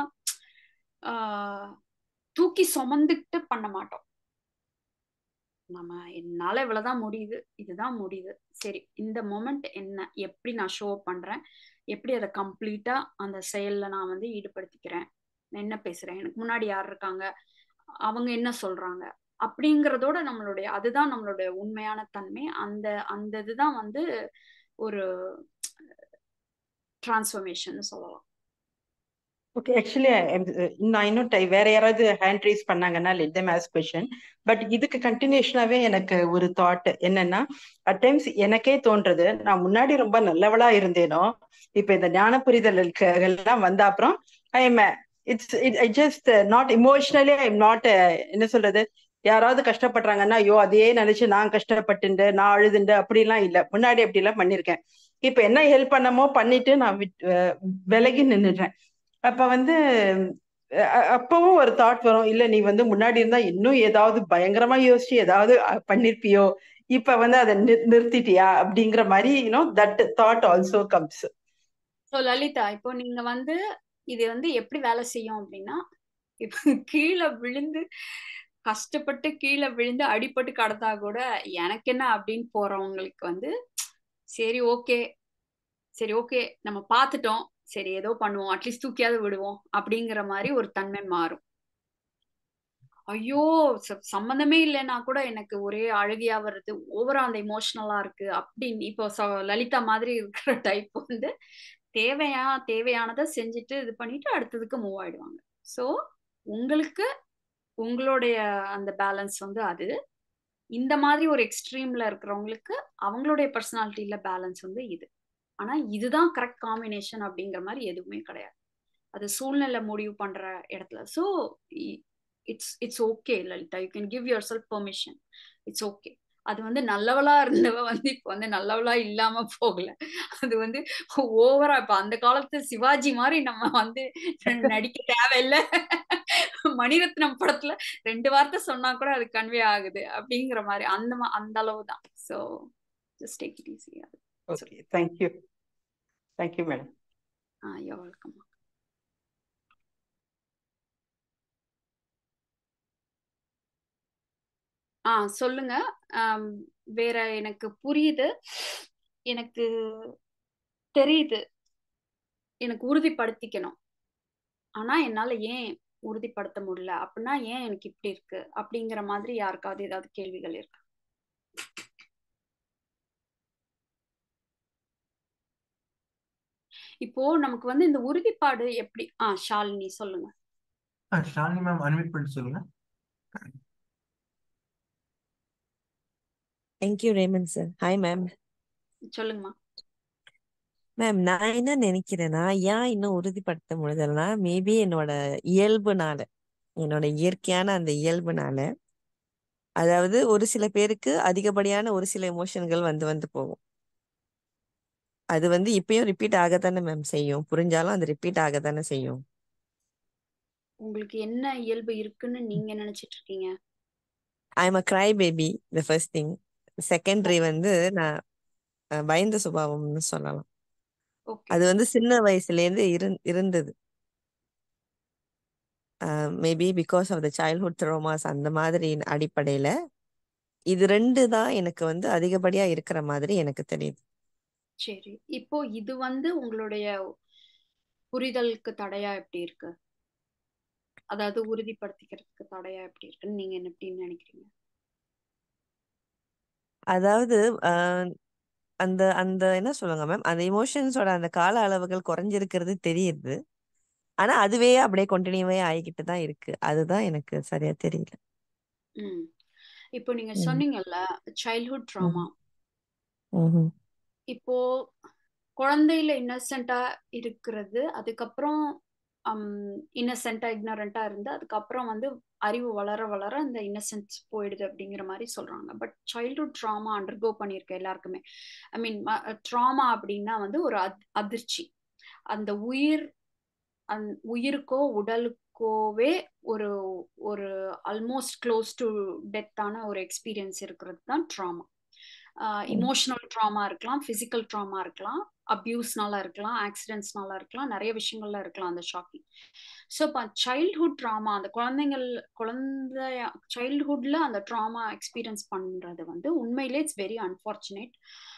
தூக்கி சுமந்துக்கிட்டு பண்ண மாட்டோம் நம்ம என்னால இவ்வளவுதான் முடியுது இதுதான் முடியுது சரி இந்த மொமெண்ட் என்ன எப்படி நான் ஷோ பண்றேன் எப்படி அதை கம்ப்ளீட்டா அந்த செயல்ல நான் வந்து ஈடுபடுத்திக்கிறேன் என்ன பேசுறேன் எனக்கு முன்னாடி யார் இருக்காங்க அவங்க என்ன சொல்றாங்க அப்படிங்கிறதோட நம்மளுடைய அதுதான் நம்மளுடைய உண்மையான தன்மை அந்த அந்த இதுதான் வந்து ஒரு டிரான்ஸ்ஃபர்மேஷன் சொல்லலாம் ஓகே ஆக்சுவலி நான் இன்னும் டை வேற யாராவது ஹேண்ட் ரைஸ் பண்ணாங்கன்னா let them ask question but இதுக்கு கண்டினியூஷனாவே எனக்கு ஒரு தாட் என்னன்னா அட் டைம்ஸ் எனக்கே தோன்றது நான் முன்னாடி ரொம்ப நல்லவளா இருந்தேனோ இப்ப இந்த ஞான புரிதல் எல்லாம் வந்த அப்புறம் I am it's it I just not emotionally I am not என்ன சொல்றது யாராவது கஷ்டப்படுறாங்கன்னா ஐயோ அதே நினைச்சு நான் கஷ்டப்பட்டுண்டு நான் அழுதுண்டு அப்படிலாம் இல்லை முன்னாடி அப்படி எல்லாம் பண்ணிருக்கேன் இப்ப என்ன ஹெல்ப் பண்ணமோ பண்ணிட்டு நான் விலகி நின்னுடுறேன் அப்ப வந்து அப்பவும் ஒரு தாட் வரும் இல்ல நீ வந்து முன்னாடி இருந்தா இன்னும் ஏதாவது பயங்கரமா யோசிச்சு ஏதாவது பண்ணிருப்பியோ இப்ப வந்து அதை நிறுத்திட்டியா அப்படிங்கிற மாதிரி you know that thought also comes so Lalitha இப்போ நீங்க வந்து இது வந்து எப்படி வேலை செய்யும் அப்படின்னா இப்போ கீழே விழுந்து கஷ்டப்பட்டு கீழே விழுந்து அடிபட்டு கடந்தா கூட எனக்கு என்ன அப்படின்னு போறவங்களுக்கு வந்து சரி ஓகே சரி ஓகே நம்ம பார்த்துட்டோம் சரி ஏதோ பண்ணுவோம் அட்லீஸ்ட் தூக்கியாவது விடுவோம் அப்படிங்கிற மாதிரி ஒரு தன்மை மாறும் ஐயோ ச- சம்மந்தமே இல்லைன்னா கூட எனக்கு ஒரே அழுகையா வருது ஓவரா அந்த இமோஷனலா இருக்கு அப்படின்னு இப்போ ச- லலிதா மாதிரி இருக்கிற டைப் வந்து தேவையா தேவையானதை செஞ்சுட்டு இது பண்ணிட்டு அடுத்ததுக்கு மூவ் ஆயிடுவாங்க ஸோ உங்களுக்கு உங்களுடைய அந்த பேலன்ஸ் வந்து அது இந்த மாதிரி ஒரு எக்ஸ்ட்ரீம்ல இருக்கிறவங்களுக்கு அவங்களுடைய பர்சனாலிட்டியில பேலன்ஸ் வந்து இது ஆனா இதுதான் கரெக்ட் காம்பினேஷன் அப்படிங்கிற மாதிரி எதுவுமே கிடையாது அது சூழ்நிலை முடிவு பண்ற இடத்துல so it's it's okay Lalitha you can give yourself permission it's okay அது வந்து நல்லவளா இருந்தவ வந்து இப்போ வந்து நல்லவளா இல்லாம போகல அது வந்து ஓவரா இப்ப அந்த காலத்து சிவாஜி மாதிரி நம்ம வந்து நடிக்க தேவையில்ல மணிரத்னம் படத்துல ரெண்டு வார்த்தை சொன்னா கூட அது கன்வே ஆகுது அப்படிங்கிற மாதிரி அந்த மா- அந்த அளவு தான் so just take it easy okay thank you thank you madam ஆ யோ வெல்கம் ஆ சொல்லுங்க ஆம், வேற எனக்கு புரியுது எனக்கு தெரியுது எனக்கு உறுதிப்படுத்திக்கணும் ஆனா என்னால ஏன் உறுதிப்படுத்த முடியல அப்படின்னா ஏன் எனக்கு இப்படி இருக்கு அப்படிங்கிற மாதிரி யாருக்காவது ஏதாவது கேள்விகள் இருக்கு இப்போ நமக்கு வந்து இந்த உறுதிப்பாடு எப்படி ஆ ஷாலினி சொல்லுங்க ஆ ஷாலினி மேம் அன்மியூட் பண்ணிட்டு சொல்லுங்க thank you Raman sir hi ma'am சொல்லுங்கம்மா மேம் நான் என்ன நினைக்கிறேன்னா ஏன் இன்னும் உறுதிப்படுத்த முடியலன்னா மேபி என்னோட இயல்புனால என்னோட இயற்கையான அந்த இயல்புனால அதாவது ஒரு சில பேருக்கு அதிகப்படியான ஒரு சில எமோஷன்கள் வந்து வந்து போகும் அது வந்து இப்பயும் ரிப்பீட் ஆகத்தானே மேம் செய்யும் புரிஞ்சாலும் அது ரிப்பீட் ஆகத்தானே செய்யும் உங்களுக்கு என்ன இயல்பு இருக்குன்னு நீங்க நினைச்சிட்டு இருக்கீங்க I am a cry baby the first thing secondary வந்து நான் அஹ், பயந்த சுபாவம்னு சொல்லலாம் ஓகே அது வந்து சின்ன வயசுல இருந்து இருந் இருந்தது maybe because of the childhood traumas அந்த மாதிரி அடிப்படையில இது ரெண்டு தான் எனக்கு வந்து அதிகப்படியா இருக்கிற மாதிரி எனக்கு தெரியுது சரி இப்போ இது வந்து உங்களுடைய புரிதலுக்கு தடையா எப்படி இருக்கு அதாவது உறுதிப்படுத்திக்கிறதுக்கு தடையா எப்படி இருக்குன்னு நீங்க என்ன எப்படின்னு நினைக்கிறீங்க அதாவது ஆஹ், அந்த அந்த என்ன சொல்லுங்க மேம் அந்த எமோஷன்ஸோட அந்த கால அளவுகள் குறைஞ்சிருக்கிறது தெரியுது ஆனா அதுவே அப்படியே கண்டினியூவே ஆகிக்கிட்டு தான் இருக்கு அதுதான் எனக்கு சரியா தெரியல ம் இப்போ நீங்க ம் சொன்னீங்கல்ல சைல்ட்ஹுட் ட்ராமா ம் ம்ஹும். இப்போ குழந்தையில இன்னசென்ட்டா இருக்கிறது அதுக்கப்புறம் இன்னசென்ட்டா இக்னரண்டா இருந்து அதுக்கப்புறம் வந்து அறிவு வளர வளர அந்த இன்னசென்ஸ் போயிடுது அப்படிங்கிற மாதிரி சொல்றாங்க பட் சைல்ட்ஹுட் ட்ராமா அண்டர்கோ பண்ணியிருக்க எல்லாருக்குமே ஐ மீன் ட்ராமா அப்படின்னா வந்து ஒரு அத் அதிர்ச்சி அந்த உயிர் அந் உயிருக்கோ உடலுக்கோவே ஒரு ஒரு ஆல்மோஸ்ட் க்ளோஸ் டு டெத்தான ஒரு எக்ஸ்பீரியன்ஸ் இருக்கிறது தான் ட்ராமா ம் இமோஷனல் ட்ராமா இருக்கலாம் ஃபிசிக்கல் ட்ராமா இருக்கலாம் அப்யூஸ்னால இருக்கலாம் ஆக்சிடென்ட்ஸ்னால இருக்கலாம் நிறைய விஷயங்கள்ல இருக்கலாம் அந்த ஷாக்கிங் ஸோ இப்போ சைல்ட்ஹுட் ட்ராமா அந்த குழந்தைங்கள் குழந்தைய சைல்ட்ஹுட்ல அந்த ட்ராமா எக்ஸ்பீரியன்ஸ் பண்றது வந்து உண்மையிலே இட்ஸ் வெரி அன்ஃபார்ச்சுனேட்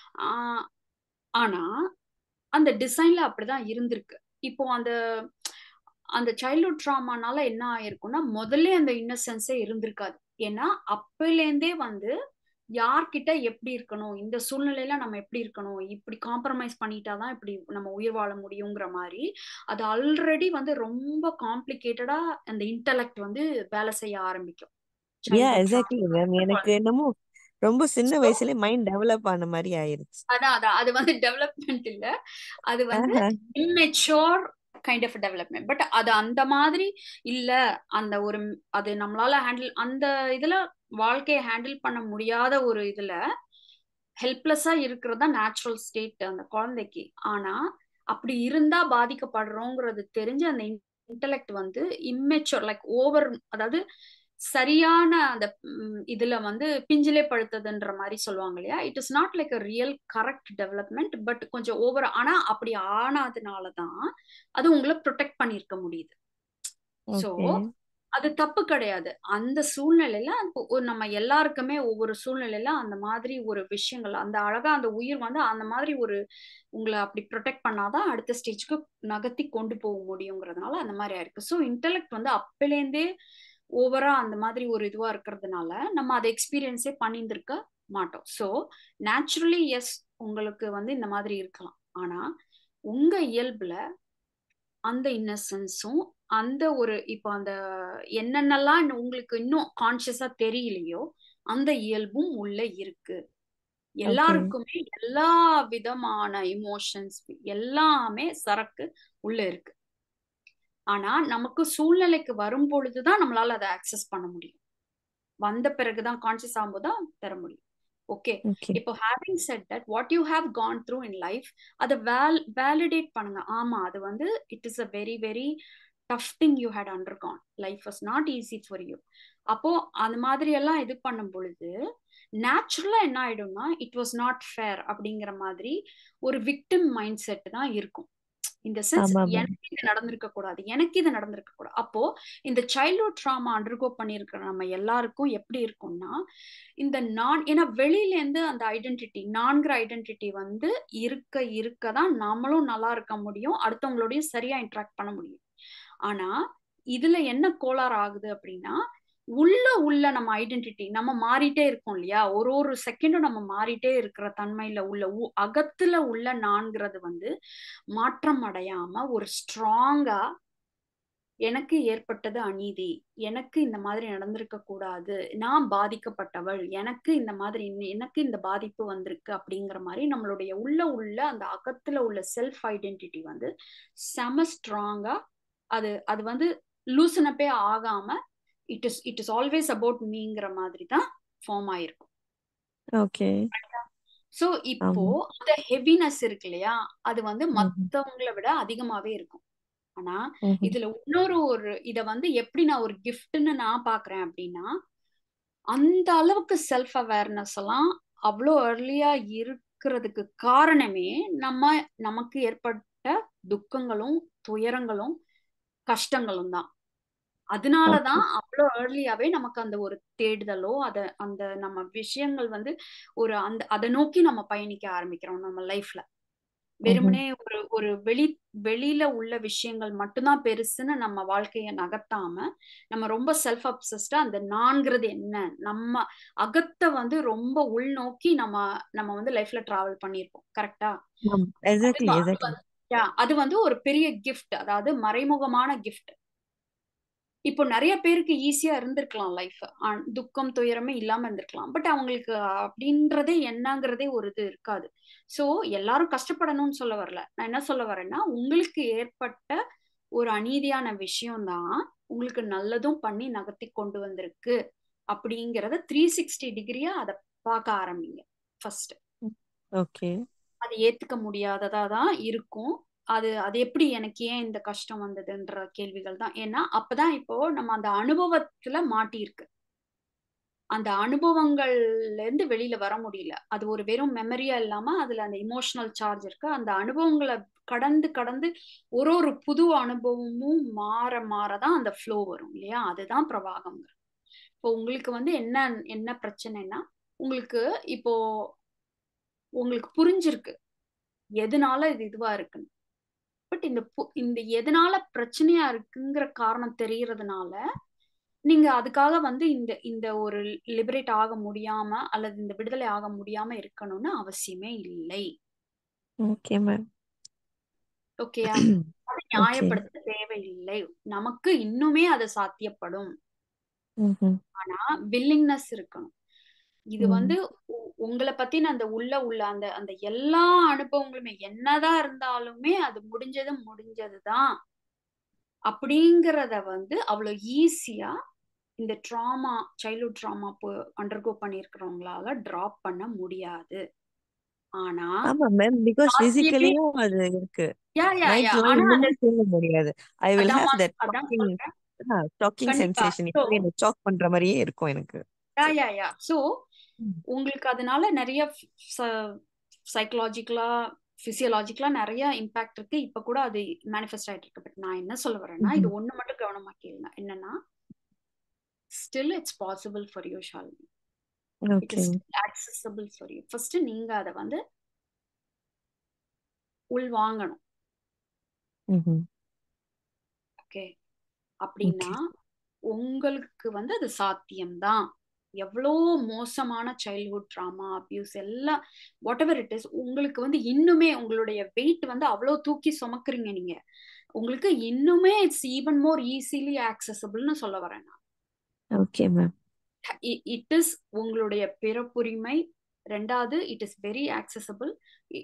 ஆனா அந்த டிசைன்ல அப்படிதான் இருந்திருக்கு இப்போ அந்த அந்த சைல்ட்ஹுட் ட்ராமானால என்ன ஆயிருக்கும்னா முதல்ல அந்த இன்னசென்ஸே இருந்திருக்காது ஏன்னா அப்பையிலேருந்தே வந்து யார்கிட்ட எப்படி இருக்கணும் இந்த சூழ்நிலையில நம்ம எப்படி இருக்கணும் இப்படி காம்ப்ரமைஸ் பண்ணிட்டாதான் இப்படி நம்ம உயிர் வாழ முடியுங்கிற மாதிரி அது ஆல்ரெடி வந்து ரொம்ப காம்ப்ளிகேட்டடா அந்த இன்டலெக்ட் வந்து வேலை செய்ய ஆரம்பிக்கும் யா சைல்ட்ஹுட் எக்ஸாக்ட்லி மேம் எனக்கு என்னமோ ரொம்ப சின்ன வயசுல மைண்ட் டெவலப் ஆன மாதிரி ஆயிருச்சு அதான் அதான் அது வந்து டெவலப்மெண்ட் இல்ல அது வந்து ஆஹா. Immature kind of development but அது அந்த மாதிரி இல்ல அந்த ஒரு அது நம்மளால ஹேண்டில் அந்த இதுல வாழ்க்கையை ஹேண்டில் பண்ண முடியாத ஒரு இதுல ஹெல்ப்லெஸ்ஸா இருக்கிறது தான் நேச்சுரல் ஸ்டேட் அந்த குழந்தைக்கு ஆனா அப்படி இருந்தா பாதிக்கப்படுறோங்கிறது தெரிஞ்சு அந்த இன்டலெக்ட் வந்து இம்மெச்சோர் லைக் ஓவர் அதாவது சரியான அந்த ம், இதுல வந்து பிஞ்சிலே பழுத்ததுன்ற மாதிரி சொல்லுவாங்க இல்லையா it is not like a real correct development but கொஞ்சம் ஓவர் ஆனா அப்படி ஆனதுனால தான் அது உங்களை ப்ரொடெக்ட் பண்ணியிருக்க முடியுது ஸோ ஓகே அது தப்பு கிடையாது அந்த சூழ்நிலையில இப்போ ஒரு நம்ம எல்லாருக்குமே ஒவ்வொரு சூழ்நிலையில அந்த மாதிரி ஒரு விஷயங்கள் அந்த அழகா அந்த உயிர் வந்து அந்த மாதிரி ஒரு உங்களை அப்படி ப்ரொடெக்ட் பண்ணாதான் அடுத்த ஸ்டேஜ்க்கு நகர்த்தி கொண்டு போக முடியுங்கிறதுனால அந்த மாதிரி ஆயிருக்கு ஸோ இன்டெலெக்ட் வந்து அப்பலேருந்தே ஓவரா அந்த மாதிரி ஒரு இதுவா இருக்கிறதுனால நம்ம அதை எக்ஸ்பீரியன்ஸே பண்ணியிருந்திருக்க மாட்டோம் ஸோ நேச்சுரலி எஸ் உங்களுக்கு வந்து இந்த மாதிரி இருக்கலாம் ஆனா உங்க இயல்புல அந்த இன்னசென்ஸும் அந்த ஒரு இப்போ அந்த என்னென்னலாம் இன்னும் உங்களுக்கு இன்னும் கான்சியஸா தெரியலையோ அந்த இயல்பும் உள்ள இருக்கு ஓகே எல்லாருக்குமே எல்லா விதமான இமோஷன்ஸ் எல்லாமே சரக்கு உள்ள இருக்கு ஆனா நமக்கு சூழ்நிலைக்கு வரும் பொழுதுதான் நம்மளால அதை ஆக்சஸ் பண்ண முடியும் வந்த பிறகுதான் கான்சியஸ் ஆகும்போது தான் தர முடியும் ஓகே ஓகே இப்போ having said that what you have gone through in life அதை வேல் வேலிடேட் பண்ணுங்க ஆமா அது வந்து it is a very very tough thing you had undergone life was not easy for you அப்போ அந்த மாதிரி எல்லாம் இது பண்ணும் பொழுது நேச்சுரலா என்ன ஆயிடும்னா இட் வாஸ் நாட் ஃபேர் அப்படிங்கிற மாதிரி ஒரு விக்டிம் மைண்ட் செட் தான் இருக்கும் இந்த சென்ஸ் ஆமா மேம் எனக்கு இது நடந்திருக்க கூடாது எனக்கு இது நடந்திருக்க கூடாது அப்போ இந்த சைல்ட்ஹுட் ட்ராமா அண்டர்கோ பண்ணியிருக்கிற நம்ம எல்லாருக்கும் எப்படி இருக்கும்னா இந்த நான் ஏன்னா வெளியில இருந்து அந்த ஐடென்டிட்டி நான்கிற ஐடென்டிட்டி வந்து இருக்க இருக்க தான் நம்மளும் நல்லா இருக்க முடியும் அடுத்தவங்களோடையும் சரியா இன்ட்ராக்ட் பண்ண முடியும் ஆனா இதுல என்ன கோளாறு ஆகுது அப்படின்னா உள்ள உள்ள நம்ம ஐடென்டிட்டி நம்ம மாறிட்டே இருக்கோம் இல்லையா ஒரு ஒரு செகண்டும் நம்ம மாறிட்டே இருக்கிற தன்மையில உள்ள உ- அகத்துல உள்ள நான்கிறது வந்து மாற்றம் அடையாம ஒரு ஸ்ட்ராங்கா எனக்கு ஏற்பட்டது அநீதி எனக்கு இந்த மாதிரி நடந்திருக்க கூடாது நான் பாதிக்கப்பட்டவள் எனக்கு இந்த மாதிரி இன்ன- எனக்கு இந்த பாதிப்பு வந்திருக்கு அப்படிங்கிற மாதிரி நம்மளுடைய உள்ள உள்ள அந்த அகத்துல உள்ள செல்ஃப் ஐடென்டிட்டி வந்து செம ஸ்ட்ராங்கா அது அது வந்து லூசனப்பே ஆகாம it is it is always about மீங்கிற மாதிரி தான் ஃபார்ம் ஆயிருக்கும் ஓகே சோ இப்போ ஆமா அந்த ஹெவினஸ் இருக்கு இல்லையா அது வந்து ம்ஹும். மத்தவங்களை விட அதிகமாவே இருக்கும் ஆனா ம்ஹும். இதுல இன்னொரு ஒரு இத வந்து எப்படி நான் ஒரு கிஃப்ட்னு நான் பாக்குறேன் அப்படின்னா அந்த அளவுக்கு செல்ஃப் அவேர்னஸ் எல்லாம் அவ்வளோ ஏர்லியா இருக்கிறதுக்கு காரணமே நம்ம நமக்கு ஏற்பட்ட துக்கங்களும் துயரங்களும் கஷ்டங்களும் தான் ஓகே அதனாலதான் அவ்வளோ ஏர்லியாவே நமக்கு அந்த ஒரு தேடுதலோ அத அந்த நம்ம விஷயங்கள் வந்து ஒரு அந்த அதை நோக்கி நம்ம பயணிக்க ஆரம்பிக்கிறோம் நம்ம லைஃப்ல ம்ஹும். வெறுமனே ஒரு ஒரு வெளி வெளியில உள்ள விஷயங்கள் மட்டும்தான் பெருசுன்னு நம்ம வாழ்க்கைய நகர்த்தாம நம்ம ரொம்ப செல்ஃப் அப்சஸ்டா அந்த நான்கிறது என்ன நம்ம அகத்தை வந்து ரொம்ப உள்நோக்கி நம்ம நம்ம வந்து லைஃப்ல டிராவல் பண்ணியிருப்போம் கரெக்டா ஆமா அது எக்ஸாக்ட்லி வ- அது எக்ஸாக்ட்லி வந்து yeah, அது வந்து ஒரு பெரிய கிஃப்ட் அதாவது மறைமுகமான கிஃப்ட் இப்போ நிறைய பேருக்கு ஈஸியா இருந்திருக்கலாம் லைஃப் துக்கம் துயரமே இல்லாம இருந்திருக்கலாம் பட் அவங்களுக்கு அப்படின்றதே என்னங்கிறதே ஒரு இது இருக்காது சோ எல்லாரும் கஷ்டப்படணும்னு சொல்ல வரல நான் என்ன சொல்ல வரேன்னா உங்களுக்கு ஏற்பட்ட ஒரு அநீதியான விஷயம்தான் உங்களுக்கு நல்லதும் பண்ணி நகர்த்தி கொண்டு வந்திருக்கு அப்படிங்கிறத த்ரீ சிக்ஸ்டி டிகிரியா அதை பார்க்க ஆரம்பிங்க ஃபர்ஸ்ட் ஓகே அது ஏத்துக்க முடியாததா தான் இருக்கும் அது அது எப்படி எனக்கு ஏன் இந்த கஷ்டம் வந்ததுன்ற கேள்விகள் தான் ஏன்னா அப்பதான் இப்போ நம்ம அந்த அனுபவத்துல மாட்டியிருக்கு அந்த அனுபவங்கள்ல இருந்து வெளியில வர முடியல அது ஒரு வெறும் மெமரியா இல்லாம அதுல அந்த இமோஷனல் சார்ஜ் இருக்கு அந்த அனுபவங்களை கடந்து கடந்து ஒரு ஒரு புது அனுபவமும் மாற மாறதான் அந்த ஃப்ளோ வரும் இல்லையா அதுதான் பிரவாகம் இப்போ உங்களுக்கு வந்து என்ன என்ன பிரச்சனைனா உங்களுக்கு இப்போ உங்களுக்கு புரிஞ்சிருக்கு எதனால இது இதுவா இருக்குன்னு பட் இந்த பு- இந்த எதனால பிரச்சனையா இருக்குங்கிற காரணம் தெரியறதுனால நீங்க அதுக்காக வந்து இந்த இந்த ஒரு லிபரேட் ஆக முடியாம அல்லது இந்த விடுதலை ஆக முடியாம இருக்கணும்னு அவசியமே இல்லை ஓகே மேம் ஓகேயா அதை ஓகே நியாயப்படுத்த தேவையில்லை நமக்கு இன்னுமே அது சாத்தியப்படும் ம்ஹும். ஆனா வில்லிங்னஸ் இருக்கணும் இது ம். வந்து உ- உங்களை பத்தின அந்த உள்ள உள்ள அந்த அந்த எல்லா அனுபவங்களுமே என்னதான் இருந்தாலுமே அது முடிஞ்சது முடிஞ்சதுதான் அப்படிங்கிறத வந்து அவ்வளவு ஈஸியா இந்த ட்ராமா சைல்ட்ஹுட் ட்ராமா அண்டர்கோ பண்ணியிருக்கிறவங்களால டிராப் பண்ண முடியாது ஆனா ஆமா மேம் பிகாஸ் சாத்தியமே பிசிக்கலியும் அது இருக்கு யா யா யா நைட்ல ஆனா இன்னுமே அது தூங்க முடியாது ஐ வில் அதான் ஹேவ் மா- தட் அதான் டாக்கிங் சொல்றேன் டாக்கிங் கண்டிப்பா சென்சேஷன் சோ இப்பவே எனக்கு சாக் பண்ற மாதிரியே இருக்கும் எனக்கு யா யா யா சோ ம். உங்களுக்கு அதனால நிறைய சைக்கலாஜிக்கலா பிசியலாஜிக்கலா நிறைய இம்பாக்ட் இருக்கு இப்ப கூட அது மேனிஃபெஸ்ட் ஆயிட்டு இருக்கு பட் நான் என்ன சொல்ல வரேன்னா இது ம்ஹும். ஒண்ணு மட்டும் கவனமா கேளுங்க என்னன்னா still it's possible for you Shalini it okay is accessible for you first நீங்க அதை வந்து உள் வாங்கணும் ம் ஓகே அப்படின்னா உங்களுக்கு வந்து அது சாத்தியம்தான் எவ்வளோ மோசமான சைல்ட்ஹுட் ட்ராமா அபியூஸ் எல்லாம் வாட் எவர் இட் இஸ் உங்களுக்கு வந்து இன்னுமே உங்களுடைய வெயிட் வந்து அவ்வளோ தூக்கி சுமக்குறீங்க நீங்க உங்களுக்கு இன்னுமே இட்ஸ் ஈவன் மோர் ஈஸிலி ஆக்சசபிள்னு சொல்ல வரேன் நான் ஓகே மேம் இட் இஸ் உங்களுடைய பிறப்புரிமை ரெண்டாவது இட் இஸ் வெரி ஆக்சசபிள்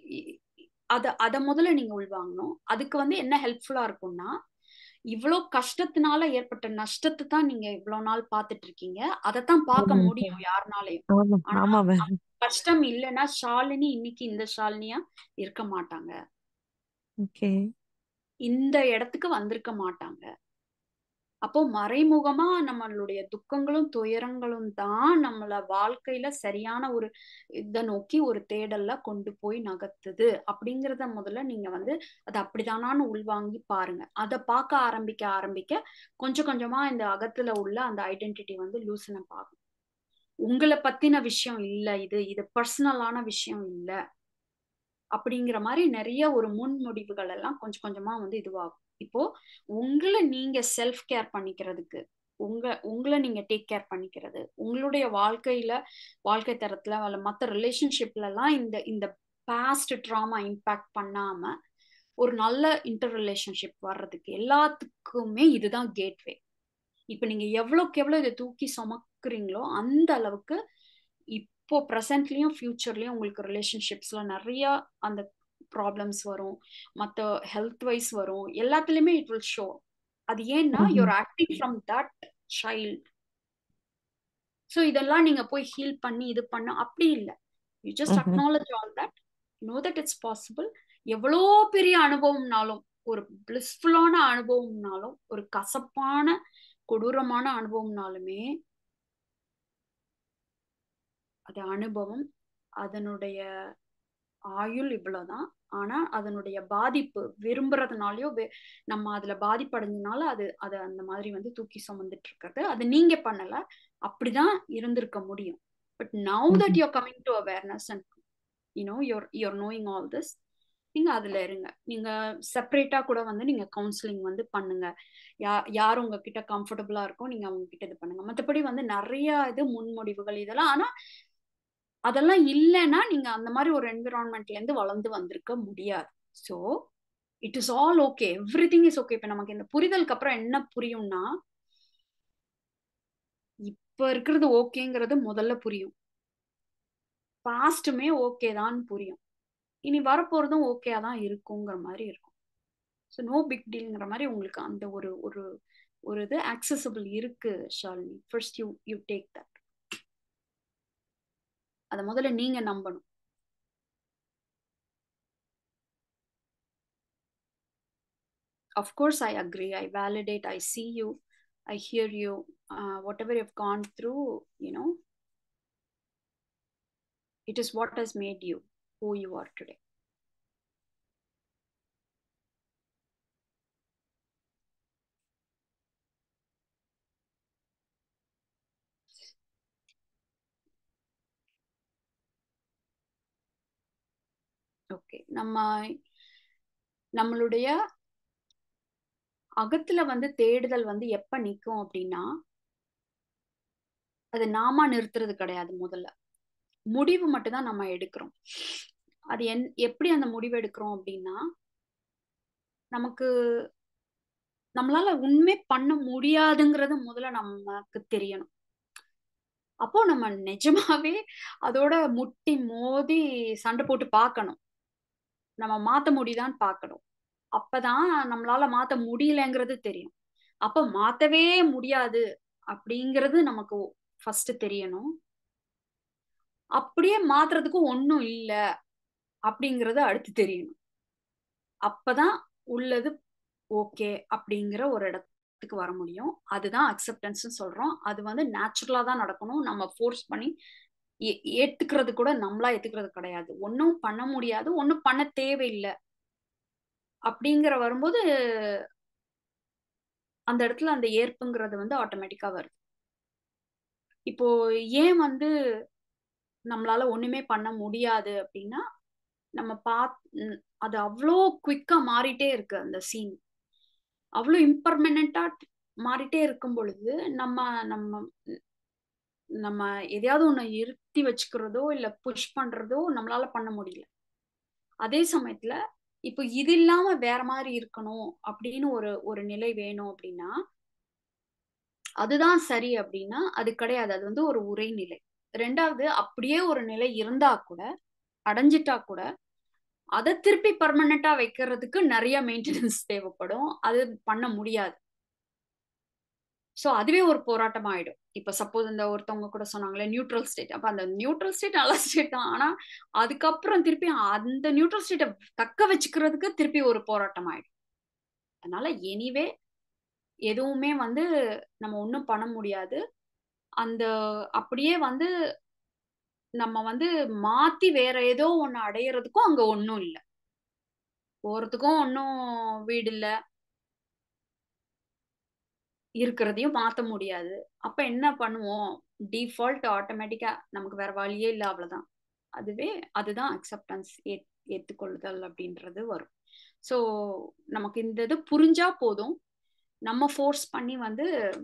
அத அத முதல்ல நீங்க உள்வாங்கணும் அதுக்கு வந்து என்ன ஹெல்ப்ஃபுல்லா இருக்கும்னா இவ்வளோ கஷ்டத்தினால ஏற்பட்ட நஷ்டத்தை தான் நீங்க இவ்வளவு நாள் பார்த்துட்டு இருக்கீங்க அதைத்தான் பார்க்க ஆமா. முடியும் யாருனாலையும் ஆமா ஆனா ஆமா மேம் கஷ்டம் இல்லைன்னா ஷாலினி இன்னைக்கு இந்த ஷாலினியா இருக்க மாட்டாங்க ஓகே இந்த இடத்துக்கு வந்திருக்க மாட்டாங்க அப்போ மறைமுகமா நம்மளுடைய துக்கங்களும் துயரங்களும் தான் நம்மள வாழ்க்கையில சரியான ஒரு இதை நோக்கி ஒரு தேடல்ல கொண்டு போய் நகர்த்துது அப்படிங்கிறத முதல்ல நீங்க வந்து அது அப்படிதானான்னு உள்வாங்கி பாருங்க அதை பார்க்க ஆரம்பிக்க ஆரம்பிக்க கொஞ்சம் கொஞ்சமா இந்த அகத்துல உள்ள அந்த ஐடென்டிட்டி வந்து லூசன பார்க்கும் உங்களை பத்தின விஷயம் இல்ல இது இது பர்சனலான விஷயம் இல்ல அப்படிங்கிற மாதிரி நிறைய ஒரு முன்முடிவுகள் எல்லாம் கொஞ்சம் கொஞ்சமா வந்து இதுவாகும் இப்போ உங்களை நீங்க செல்ஃப் கேர் பண்ணிக்கிறதுக்கு உங்க உங்களை நீங்க டேக் கேர் பண்ணிக்கிறது உங்களுடைய வாழ்க்கையில வாழ்க்கை தரத்துல அல்ல மற்ற ரிலேஷன்ஷிப்ல எல்லாம் இந்த இந்த பாஸ்ட் ட்ராமா இம்பாக்ட் பண்ணாம ஒரு நல்ல இன்டர் ரிலேஷன்ஷிப் வர்றதுக்கு எல்லாத்துக்குமே இதுதான் கேட்வே இப்ப நீங்க எவ்வளவுக்கு எவ்வளவு இதை தூக்கி சுமக்குறீங்களோ அந்த அளவுக்கு இப்போ ப்ரெசன்ட்லயும் ஃபியூச்சர்லயும் உங்களுக்கு ரிலேஷன்ஷிப்ஸ்ல நிறைய அந்த ப்ராப்ளம்ஸ் வரும் மற்ற ஹெல்த் வைஸ் வரும் எல்லாத்துலயுமே இட் வில் ஷோ அது ஏன்னா ம்ஹும். You're acting from that child so இதெல்லாம் நீங்க போய் ஹீல் பண்ணி இது பண்ண அப்படி இல்லை யூ ஜஸ்ட் ம்ஹும். Acknowledge all that know that it's possible எவ்வளோ பெரிய அனுபவம்னாலும் ஒரு பிளிஸ்ஃபுல்லான அனுபவம்னாலும் ஒரு கசப்பான கொடூரமான அனுபவம்னாலுமே அது அனுபவம் அதனுடைய ஆயுள் இவ்வளவுதான் ஆனா அதனுடைய பாதிப்பு விரும்புறதுனாலயோ வே- நம்ம அதுல பாதிப்படைஞ்சனால அது அது அந்த மாதிரி வந்து தூக்கி சுமந்துட்டு இருக்கிறது அது நீங்க பண்ணல அப்படிதான் இருந்திருக்க முடியும் பட் நவு தட் ம்ஹும். You're coming to awareness and you know you're you're knowing all this நீங்க அதுல இருங்க நீங்க செப்பரேட்டா கூட வந்து நீங்க கவுன்சிலிங் வந்து பண்ணுங்க யா யார் உங்ககிட்ட கம்ஃபர்டபுளா இருக்கோ நீங்க அவங்க கிட்ட இது பண்ணுங்க மத்தபடி வந்து நிறைய இது முன்முடிவுகள் இதெல்லாம் ஆனா அதெல்லாம் இல்லைன்னா நீங்க அந்த மாதிரி ஒரு என்விரான்மெண்ட்ல இருந்து வளர்ந்து வந்திருக்க முடியாது so it is all okay everything is okay இப்ப நமக்கு இந்த புரிதலுக்கு அப்புறம் என்ன புரியும்னா இப்ப இருக்கிறது ஓகேங்கிறது முதல்ல புரியும் பாஸ்ட்டுமே ஓகே தான் புரியும் இனி வரப்போறதும் ஓகேயா தான் இருக்குங்கிற மாதிரி இருக்கும் ஸோ நோ பிக் டீல்ங்கிற மாதிரி உங்களுக்கு அந்த ஒரு ஒரு ஒரு இது ஆக்சசபிள் இருக்கு Shalini first you you take that அதை முதல்ல நீங்க நம்பணும் of course i agree i validate i see you i hear you uh, whatever you've gone through you know it is what has made you who you are today okay நம்ம நம்மளுடைய அகத்துல வந்து தேடுதல் வந்து எப்ப நிக்கும் அப்படின்னா அது நாம நிறுத்துறது கிடையாது முதல்ல முடிவு மட்டும்தான் நம்ம எடுக்கிறோம் அது என் எப்படி அந்த முடிவு எடுக்கிறோம் அப்படின்னா நமக்கு நம்மளால உண்மை பண்ண முடியாதுங்கிறது முதல்ல நமக்கு தெரியணும் அப்போ நம்ம நிஜமாவே அதோட முட்டி மோதி சண்டை போட்டு பார்க்கணும் நம்ம மாத்த முடியுதான்னு பார்க்கணும் அப்பதான் நம்மளால மாத்த முடியலங்கிறது தெரியும் அப்ப மாத்தவே முடியாது அப்படிங்கிறது நமக்கு ஃபர்ஸ்ட் தெரியணும் அப்படியே மாத்துறதுக்கு ஒன்றும் இல்ல அப்படிங்கறது அடுத்து தெரியணும் அப்பதான் உள்ளது ஓகே அப்படிங்கிற ஒரு இடத்துக்கு வர முடியும் அதுதான் அக்செப்டன்ஸ் சொல்றோம் அது வந்து நேச்சுரலா தான் நடக்கணும் நம்ம ஃபோர்ஸ் பண்ணி ஏ- ஏத்துக்கிறது கூட நம்மளா ஏத்துக்கிறது கிடையாது ஒன்றும் பண்ண முடியாது ஒன்றும் பண்ண தேவையில்லை அப்படிங்கிற வரும்போது அந்த இடத்துல அந்த ஏற்புங்கிறது வந்து ஆட்டோமேட்டிக்கா வருது இப்போ ஏன் வந்து நம்மளால ஒண்ணுமே பண்ண முடியாது அப்படின்னா நம்ம பாத் ம், அது அவ்வளோ குவிக்கா மாறிட்டே இருக்கு அந்த சீன் அவ்வளோ இம்பர்மனண்டா மாறிட்டே இருக்கும் பொழுது நம்ம நம்ம நம்ம எதையாவது ஒண்ணு இருத்தி வச்சுக்கிறதோ இல்ல புஷ் பண்றதோ நம்மளால பண்ண முடியல அதே சமயத்துல இப்போ இது இல்லாம வேற மாதிரி இருக்கணும் அப்படின்னு ஒரு ஒரு நிலை வேணும் அப்படின்னா அதுதான் சரி அப்படின்னா அது கிடையாது அது வந்து ஒரு உரைநிலை ரெண்டாவது அப்படியே ஒரு நிலை இருந்தா கூட அடைஞ்சிட்டா கூட அதை திருப்பி பர்மனண்டா வைக்கிறதுக்கு நிறைய மெயின்டெனன்ஸ் தேவைப்படும் அது பண்ண முடியாது ஸோ அதுவே ஒரு போராட்டம் ஆயிடும் இப்ப சப்போஸ் இந்த ஒருத்தவங்க கூட சொன்னாங்களே நியூட்ரல் ஸ்டேட் அப்ப அந்த நியூட்ரல் ஸ்டேட் நல்ல ஸ்டேட் தான் ஆனா அதுக்கப்புறம் திருப்பி அந்த நியூட்ரல் ஸ்டேட்டை தக்க வச்சுக்கிறதுக்கு திருப்பி ஒரு போராட்டம் ஆயிடும் அதனால எனிவே எதுவுமே வந்து நம்ம ஒன்றும் பண்ண முடியாது அந்த அப்படியே வந்து நம்ம வந்து மாத்தி வேற ஏதோ ஒண்ணு அடையிறதுக்கும் அங்க ஒண்ணும் இல்லை போறதுக்கும் ஒன்றும் வீடு இல்லை இருக்கிறதையும் மாத்த முடியாது அப்ப என்ன பண்ணுவோம் டிஃபால்ட் ஆட்டோமேட்டிக்கா நமக்கு வேற வழியே இல்லை அவ்வளவுதான் அதுவே அதுதான் அக்செப்டன்ஸ் ஏத்துக்கொள்ளுதல் அப்படின்றது வரும் ஸோ நமக்கு இந்த இது புரிஞ்சா போதும் நம்ம ஃபோர்ஸ் பண்ணி வந்து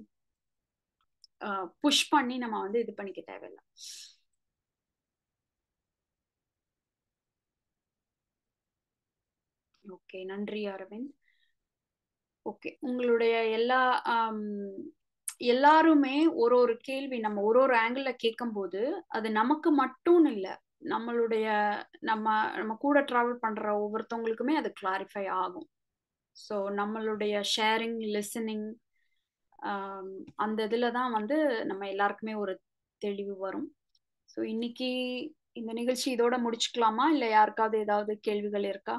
புஷ் பண்ணி நம்ம வந்து இது பண்ணிக்க தேவையில்லை ஓகே நன்றி அரவிந்த் ஓகே உங்களுடைய எல்லா எல்லாருமே ஒரு ஒரு கேள்வி நம்ம ஒரு ஒரு ஆங்கிள் கேட்கும்போது அது நமக்கு மட்டும் இல்லை நம்மளுடைய நம்ம நம்ம கூட டிராவல் பண்ற ஒவ்வொருத்தவங்களுக்குமே அது கிளாரிஃபை ஆகும் ஸோ நம்மளுடைய ஷேரிங் லிசனிங் அந்த இதுல தான் வந்து நம்ம எல்லாருக்குமே ஒரு தெளிவு வரும் ஸோ இன்னைக்கு இந்த நிகழ்ச்சி இதோட முடிச்சுக்கலாமா இல்லை யாருக்காவது ஏதாவது கேள்விகள் இருக்கா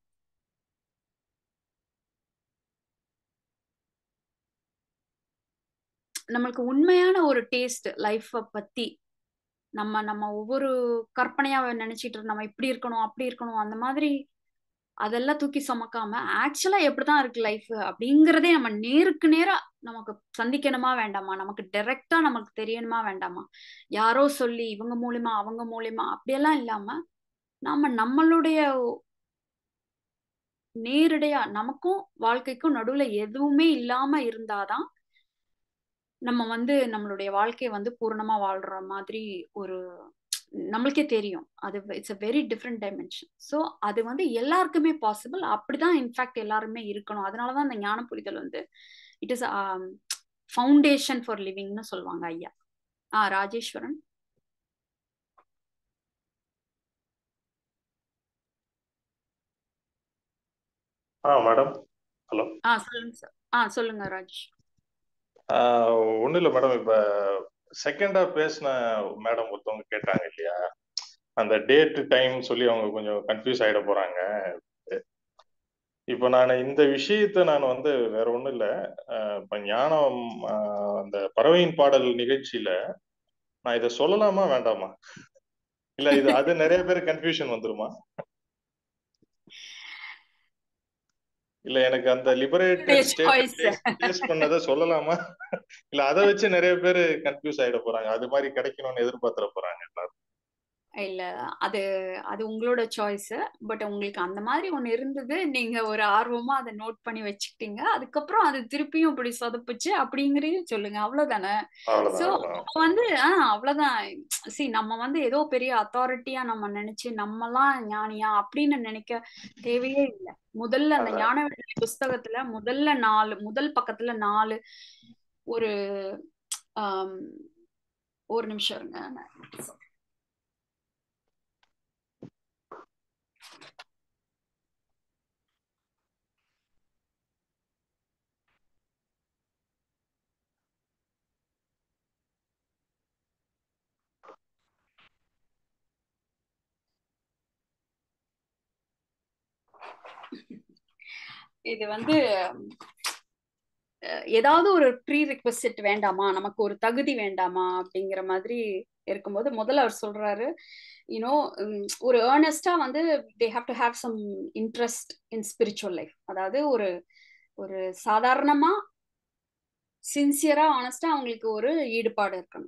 நம்மளுக்கு உண்மையான ஒரு டேஸ்ட் லைஃப்பை பத்தி நம்ம நம்ம ஒவ்வொரு கற்பனையா நினைச்சிட்டு நம்ம இப்படி இருக்கணும் அப்படி இருக்கணும் அந்த மாதிரி அதெல்லாம் தூக்கி சுமக்காம ஆக்சுவலா எப்படிதான் இருக்கு லைஃப் அப்படிங்கிறதே நம்ம நேருக்கு நேரா நமக்கு சந்திக்கணுமா வேண்டாமா நமக்கு டைரக்டா நமக்கு தெரியணுமா வேண்டாமா யாரோ சொல்லி இவங்க மூலியமா அவங்க மூலியமா அப்படியெல்லாம் இல்லாம நாம நம்மளுடைய நேரடியா நமக்கும் வாழ்க்கைக்கும் நடுவுல எதுவுமே இல்லாம இருந்தாதான் நம்ம வந்து நம்மளுடைய வாழ்க்கையை வந்து பூர்ணமா வாழ்ற மாதிரி ஒரு நம்மளுக்கே தெரியும் அது it's a very different dimension so அது வந்து எல்லாருக்குமே பாசிபிள் அப்படிதான் இன்ஃபேக்ட் எல்லாருமே இருக்கணும் அதனாலதான் அந்த ஞான புரிதல் வந்து இட் இஸ் ஃபவுண்டேஷன் ஃபார் லிவிங்னு சொல்லுவாங்க ஐயா ஆ ராஜேஸ்வரன் ஆ மேடம் ஹலோ ஆ சொல்லுங்க சார் ஆ சொல்லுங்க ராஜேஷ் ஒன்றும் இல்லை மேடம் இப்போ செகண்டா பேசின மேடம் ஒருத்தவங்க கேட்டாங்க இல்லையா அந்த டேட் டைம் சொல்லி அவங்க கொஞ்சம் கன்ஃபியூஸ் ஆகிட போறாங்க இப்போ நான் இந்த விஷயத்த நான் வந்து வேற ஒன்றும் இல்லை இப்போ ஞானம் அந்த பறவையின் பாடல் நிகழ்ச்சியில நான் இதை சொல்லலாமா வேண்டாமா இல்ல இது அது நிறைய பேர் கன்ஃபியூஷன் வந்துருமா இல்ல எனக்கு அந்த லிபரேட்டட் ஸ்டேட் பண்ணதை சொல்லலாமா இல்ல அதை வச்சு நிறைய பேர் கன்ஃபியூஸ் ஆயிட போறாங்க அது மாதிரி கிடைக்கணும்னு எதிர்பார்த்துட போறாங்க எல்லாரும் இல்ல அது அது உங்களோட சாய்ஸ் பட் உங்களுக்கு அந்த மாதிரி ஒண்ணு இருந்தது நீங்க ஒரு ஆர்வமா அதை நோட் பண்ணி வச்சுக்கிட்டீங்க அதுக்கப்புறம் அது திருப்பியும் இப்படி சொதப்புச்சு அப்படிங்கறதையும் சொல்லுங்க அவ்வளவுதானே சோ வந்து ஆஹ் அவ்வளவுதான் சி நம்ம வந்து ஏதோ பெரிய அத்தாரிட்டியா நம்ம நினைச்சு நம்மலாம் ஞானியா அப்படின்னு நினைக்க தேவையே இல்லை முதல்ல அந்த ஞான புஸ்தகத்துல முதல்ல நாலு முதல் பக்கத்துல நாலு ஒரு ஒரு நிமிஷம் இருங்க இது வந்து ஏதாவது ஒரு ப்ரீ ரிக்வஸ்ட் வேண்டாமா நமக்கு ஒரு தகுதி வேண்டாமா அப்படிங்கிற மாதிரி இருக்கும்போது முதல்ல அவர் சொல்றாரு யூனோ ஒரு ஏர்னஸ்டா வந்து they have to have some interest in spiritual life அதாவது ஒரு ஒரு சாதாரணமா சின்சியரா ஆனஸ்டா அவங்களுக்கு ஒரு ஈடுபாடு இருக்கணும்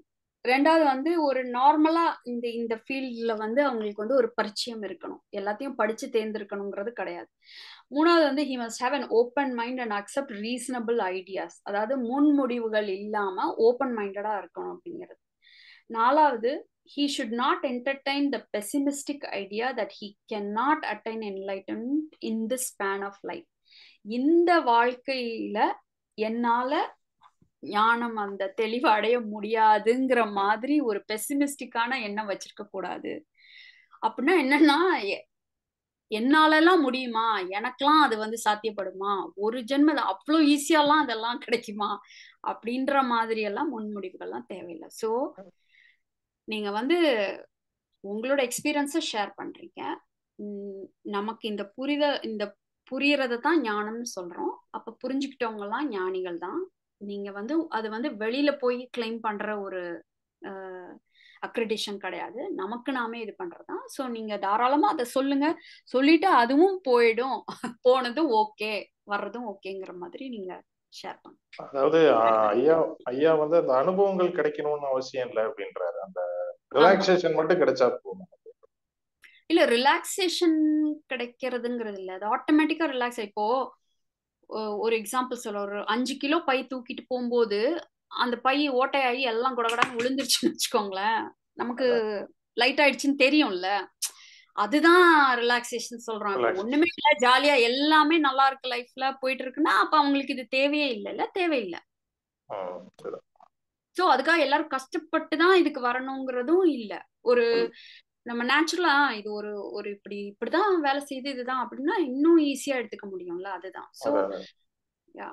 ரெண்டாவது வந்து ஒரு நார்மலா இந்த இந்த ஃபீல்ட்ல வந்து அவங்களுக்கு வந்து ஒரு பரிச்சயம் இருக்கணும் எல்லாத்தையும் படிச்சு தேர்ந்தெடுக்கணுங்கிறது கிடையாது மூணாவது வந்து he must have an open mind and accept reasonable ideas அதாவது முன்முடிவுகள் இல்லாம ஓப்பன் மைண்டடா இருக்கணும் அப்படிங்கிறது நாலாவது he should not entertain the pessimistic idea that he cannot attain enlightenment in this span of life இந்த வாழ்க்கையில என்னால ஞானம் அந்த தெளிவு அடைய முடியாதுங்கிற மாதிரி ஒரு பெசிமிஸ்டிக்கான எண்ணம் வச்சிருக்க கூடாது அப்படின்னா என்னன்னா எ- என்னாலலாம் முடியுமா எனக்கெல்லாம் அது வந்து சாத்தியப்படுமா ஒரு ஜென்ம அவ்வளோ ஈஸியாலாம் அதெல்லாம் கிடைக்குமா அப்படின்ற மாதிரி எல்லாம் முன்முடிவுகள்லாம் தேவையில்லை ஸோ நீங்க வந்து உங்களோட எக்ஸ்பீரியன்ஸை ஷேர் பண்றீங்க உம் நமக்கு இந்த புரிதல் இந்த புரியறதை தான் ஞானம்னு சொல்றோம் அப்ப புரிஞ்சுக்கிட்டவங்க எல்லாம் ஞானிகள் தான் நீங்க வந்து அது வந்து வெளியில போய் கிளைம் பண்ற ஒரு அக்ரிடேஷன் கிடையாது நமக்கு நாமே இது பண்றதுதான் ஸோ நீங்க தாராளமா அதை சொல்லுங்க சொல்லிட்டு அதுவும் போயிடும் போனதும் ஓகே வர்றதும் ஓகேங்கிற மாதிரி நீங்க ஷேர் பண்ணுங்க அதாவது ஆஹ், ஐயா ஐயா வந்து அந்த அனுபவங்கள் கிடைக்கணும்னு அவசியம் இல்லை அப்படின்றாரு அந்த ரிலாக்ஸேஷன் மட்டும் கிடைச்சா போதும் இல்ல ரிலாக்ஸேஷன் கிடைக்கிறதுங்கிறது இல்ல அது ஆட்டோமேட்டிக்கா ரிலாக்ஸ் இப்போ ஒ- ஒரு எக்ஸாம்பிள் சொல்ல ஒரு அஞ்சு கிலோ பை தூக்கிட்டு போகும்போது அந்த பை ஓட்டையாகி எல்லாம் குடகடான்னு விழுந்துருச்சுன்னு வச்சுக்கோங்களேன் நமக்கு லைட் ஆயிடுச்சுன்னு தெரியும்ல அதுதான் ரிலாக்ஸேஷன் சொல்றாங்க Relaxation. ஒண்ணுமே இல்ல ஜாலியா எல்லாமே நல்லா இருக்கு லைஃப்ல போயிட்டு இருக்குன்னா அப்ப அவங்களுக்கு இது தேவையே இல்லைல்ல தேவையில்லை ம், சரி. சோ அதுக்காக எல்லாரும் கஷ்டப்பட்டு தான் இதுக்கு வரணுங்கிறதும் இல்ல ஒரு நம்ம நேச்சுரலா இது ஒரு ஒரு இப்படி இப்படிதான் வேலை செய்யுது இதுதான் அப்படின்னா இன்னும் ஈஸியா எடுத்துக்க முடியும்ல அதுதான் சோ அதான். யா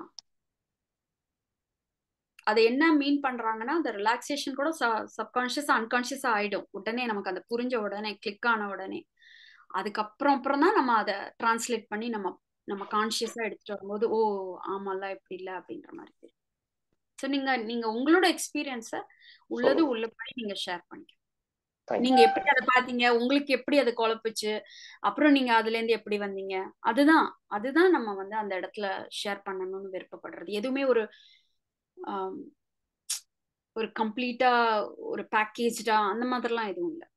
அது என்ன மீன் பண்றாங்கன்னா அந்த ரிலாக்ஸேஷன் கூட சப்கான்ஷியஸா அன்கான்ஷியஸா ஆயிடும் உடனே நமக்கு அந்த புரிஞ்ச உடனே கிளிக் ஆன உடனே அதுக்கப்புறம் அப்புறம் தான் நம்ம அதை டிரான்ஸ்லேட் பண்ணி நம்ம நம்ம கான்ஷியஸா எடுத்துட்டு வரும்போது ஓ ஆமால இப்படி இல்ல அப்படின்ற மாதிரி தெரியும் ஸோ நீங்க நீங்க உங்களோட எக்ஸ்பீரியன்ஸ உள்ளது சொல்லுங்க. உள்ளபடி நீங்க ஷேர் பண்ணிக்க Thank you. நீங்க எப்படி அதை பாத்தீங்க உங்களுக்கு எப்படி அது குழப்புச்சு அப்புறம் நீங்க அதுல இருந்து எப்படி வந்தீங்க அதுதான் அதுதான் நம்ம வந்து அந்த இடத்துல ஷேர் பண்ணணும்னு விருப்பப்படுறது எதுவுமே ஒரு ஆம், ஒரு கம்ப்ளீட்டா ஒரு பேக்கேஜ்டா அந்த மாதிரிலாம் எதுவும் இல்ல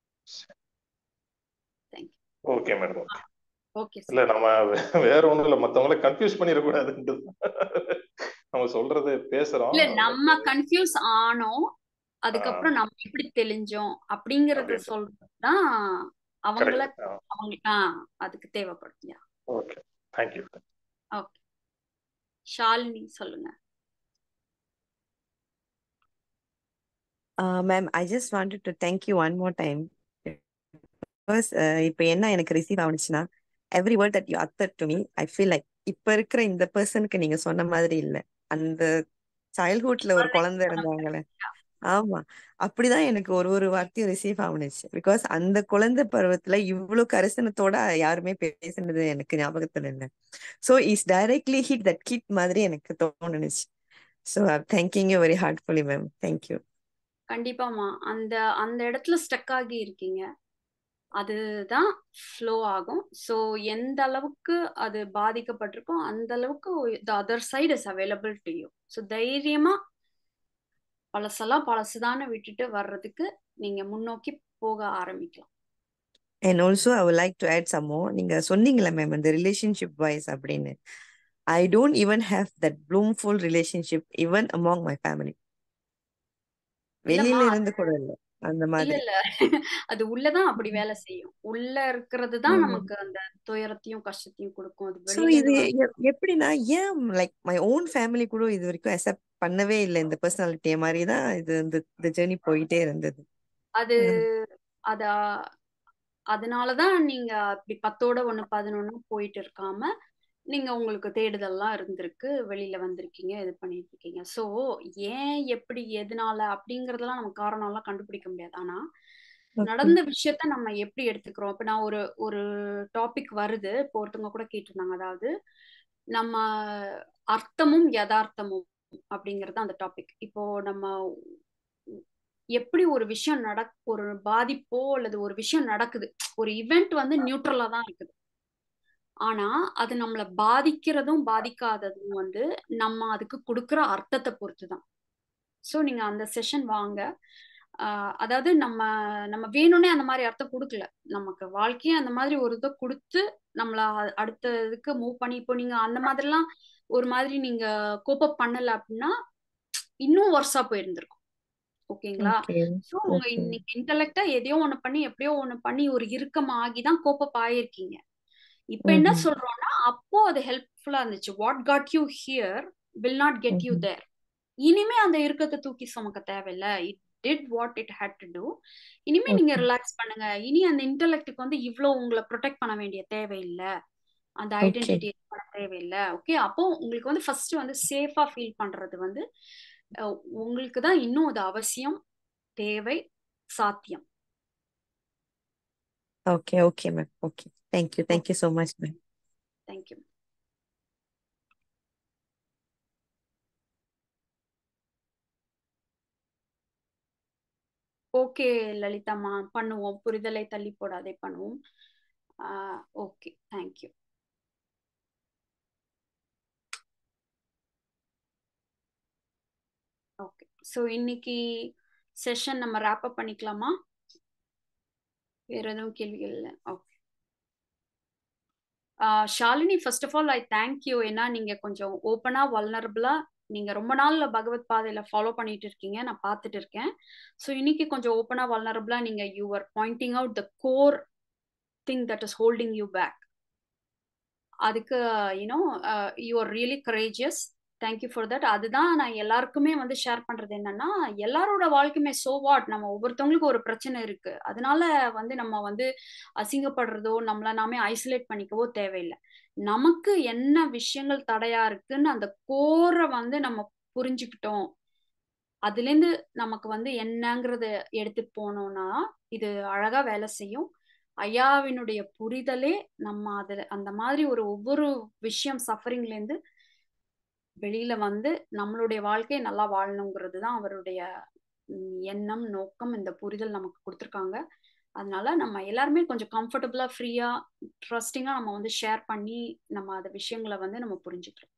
thank you okay madam okay okay இல்ல நம்ம வே- வேற ஒண்ணும் இல்ல மத்தவங்கள கன்ஃபியூஸ் பண்ணிடக்கூடாதுன்ட்டு நம்ம சொல்றது பேசுறோம் இல்ல நம்ம கன்ஃபியூஸ் ஆனோம் அதுக்கப்புறம் நம்ம எப்படி தெளிஞ்சோம் அப்படிங்கறத அப்படின்ட்டு. சொல்றதுதான் அவங்கள கரெக்ட் அவங்க ஆஹ் அதுக்கு தேவைப்படுது ஓகே தேங்க்யூ ஓகே ஷாலினி சொல்லுங்க Uh, ma'am, I just wanted to thank you one more time. Because uh, இப்போ என்ன எனக்கு ரிசீவ் ஆனிச்சுன்னா every word that you utter to me I feel like இப்போ இருக்கிற இந்த பர்சனுக்கு நீங்க சொன்ன மாதிரி இல்லை அந்த சைல்ட்ஹுட்ல ஒரு குழந்தை இருந்தாங்களே ஆமா அப்படிதான் எனக்கு ஒரு ஒரு வார்த்தையும் ரிசீவ் ஆகுனுச்சு பிகாஸ் அந்த குழந்தை பருவத்துல இவ்வளவு கரிசனத்தோட யாருமே பேசினது எனக்கு ஞாபகத்துல இல்லை so is directly hit that kid மாதிரி எனக்கு தோணுச்சு so thank you you very heartfully ma'am thank you கண்டிப்பாமா அந்த அந்த இடத்துல ஸ்டக் ஆகி இருக்கீங்க அதுதான் ஃப்ளோ ஆகும் ஸோ எந்த அளவுக்கு அது பாதிக்கப்பட்டிருக்கோ அந்த அளவுக்கு the other side is available to you so தைரியமா பழசெல்லாம் பழசுதான்னு விட்டுட்டு வர்றதுக்கு நீங்க முன்னோக்கி போக ஆரம்பிக்கலாம் and also I would like to add some more நீங்க சொன்னீங்களே மேம் இந்த ரிலேஷன்ஷிப் வைஸ் அப்படின்னு I don't even have that bloomful relationship even among my family வெளியில இல்லம்மா இருந்து கூட இல்லை அந்த இல்ல மாதிரி இல்ல அது உள்ளதான் அப்படி வேலை செய்யும் உள்ள இருக்கிறது தான் ம். நமக்கு அந்த துயரத்தையும் கஷ்டத்தையும் கொடுக்கும் அது ஸோ வெளியில இது இருந்து வர எ- எப்படின்னா ஏன் லைக் மை ஓன் ஃபேமிலி கூட இது வரைக்கும் அக்செப்ட் பண்ணவே இல்லை இந்த பர்சனாலிட்டியை மாதிரி தான் இது இந்த இந்த ஜேர்னி போயிட்டே இருந்தது அது ம். அத அதனாலதான் நீங்க அப்படி பத்தோட ஒண்ணு பதினொன்னு போயிட்டு இருக்காம நீங்க உங்களுக்கு தேடுதல்லாம் இருந்திருக்கு வெளியில வந்திருக்கீங்க இது பண்ணிட்டு இருக்கீங்க சோ ஏன் எப்படி எதனால அப்படிங்கறதெல்லாம் நம்ம காரணம் எல்லாம் கண்டுபிடிக்க முடியாது ஆனா ஓகே நடந்த விஷயத்த நம்ம எப்படி எடுத்துக்கிறோம் இப்ப நான் ஒரு ஒரு டாபிக் வருது இப்போ ஒருத்தவங்க கூட கேட்டிருந்தாங்க அதாவது நம்ம அர்த்தமும் யதார்த்தமும் அப்படிங்கறது அந்த டாபிக் இப்போ நம்ம எப்படி ஒரு விஷயம் நட ஒரு பாதிப்போ அல்லது ஒரு விஷயம் நடக்குது ஒரு இவெண்ட் வந்து நியூட்ரலா தான் இருக்குது ஆனா அது நம்மளை பாதிக்கிறதும் பாதிக்காததும் வந்து நம்ம அதுக்கு கொடுக்குற அர்த்தத்தை பொறுத்து தான் ஸோ நீங்க அந்த செஷன் வாங்க ஆஹ் அதாவது நம்ம நம்ம வேணும்னே அந்த மாதிரி அர்த்தம் கொடுக்கல நமக்கு வாழ்க்கையே அந்த மாதிரி ஒரு இதை கொடுத்து நம்மள அ- அடுத்த இதுக்கு மூவ் பண்ணி இப்போ நீங்க அந்த மாதிரிலாம் ஒரு மாதிரி நீங்க கோப்பப் பண்ணல அப்படின்னா இன்னும் ஒர்ஸா போயிருந்திருக்கும் ஓகேங்களா ஓகே ஸோ உங்க ஓகே இன்னைக்கு இன்டெலெக்டா எதையோ ஒண்ணு பண்ணி எப்படியோ ஒண்ணு பண்ணி ஒரு இறுக்கமாகி தான் கோப்பப் ஆயிருக்கீங்க இப்ப என்ன ம் சொல்றோம்னா அப்போ அது ஹெல்ப்ஃபுல்லா இருந்துச்சு what got you here will not get you hmm there இனிமே அந்த இறுக்கத்தை தூக்கி சுமக்க தேவையில்ல it did what it had to do இனிமே நீங்க ஓகே ரிலாக்ஸ் பண்ணுங்க இனி அந்த இன்டெலெக்ட்டுக்கு வந்து இவ்ளோ உங்களை ப்ரொடெக்ட் பண்ண வேண்டிய தேவையில்லை அந்த ஓகே ஐடென்டிட்டி பண்ண தேவையில்லை ஓகே அப்போ உங்களுக்கு வந்து ஃபர்ஸ்ட் வந்து சேஃபா ஃபீல் பண்றது வந்து அஹ், உங்களுக்கு தான் இன்னும் அது அவசியம் தேவை சாத்தியம் okay okay ma'am okay thank you thank you so much ma'am thank you okay லலிதாம்மா பண்ணுவோம் புரிதலை தள்ளி போடாதே பண்ணுவோம் ஓகே தேங்க்யூ ஓகே ஸோ இன்னைக்கு செஷன் நம்ம wrap up பண்ணிக்கலாமா வேற எதுவும் கேள்விகள் இல்லை okay Shalini first of all I thank you ஏன்னா நீங்க கொஞ்சம் ஓப்பனா வல்னரபிளா நீங்க ரொம்ப நாள்ல பகவத் பாதையில ஃபாலோ பண்ணிட்டு இருக்கீங்க நான் பார்த்துட்டு இருக்கேன் ஸோ இன்னைக்கு கொஞ்சம் ஓப்பனா வல்னரபிளா நீங்க you are pointing out the core thing that is holding you back அதுக்கு you know you are really courageous thank you for that அதுதான் நான் எல்லாருக்குமே வந்து ஷேர் பண்றது என்னன்னா எல்லாரோட வாழ்க்கையுமே சோ வாட் நம்ம ஒவ்வொருத்தவங்களுக்கும் ஒரு பிரச்சனை இருக்கு அதனால வந்து நம்ம வந்து அசிங்கப்படுறதோ நம்மள நாமே ஐசோலேட் பண்ணிக்கவோ தேவையில்லை நமக்கு என்ன விஷயங்கள் தடையா இருக்குன்னு அந்த கோரை வந்து நம்ம புரிஞ்சுக்கிட்டோம் அதுலேருந்து நமக்கு வந்து என்னங்கிறத எடுத்துட்டு போனோம்னா இது அழகா வேலை செய்யும் ஐயாவினுடைய புரிதலே நம்ம அதுல அந்த மாதிரி ஒரு ஒவ்வொரு விஷயம் சஃபரிங்ல இருந்து வெளியில வந்து நம்மளுடைய வாழ்க்கையை நல்லா வாழணுங்கிறது தான் அவருடைய ம், எண்ணம் நோக்கம் இந்த புரிதல் நமக்கு கொடுத்துருக்காங்க அதனால நம்ம எல்லாருமே கொஞ்சம் கம்ஃபர்டபுளா ஃப்ரீயா ட்ரஸ்டிங்கா நம்ம வந்து ஷேர் பண்ணி நம்ம அந்த விஷயங்களை வந்து நம்ம புரிஞ்சுக்கிறோம்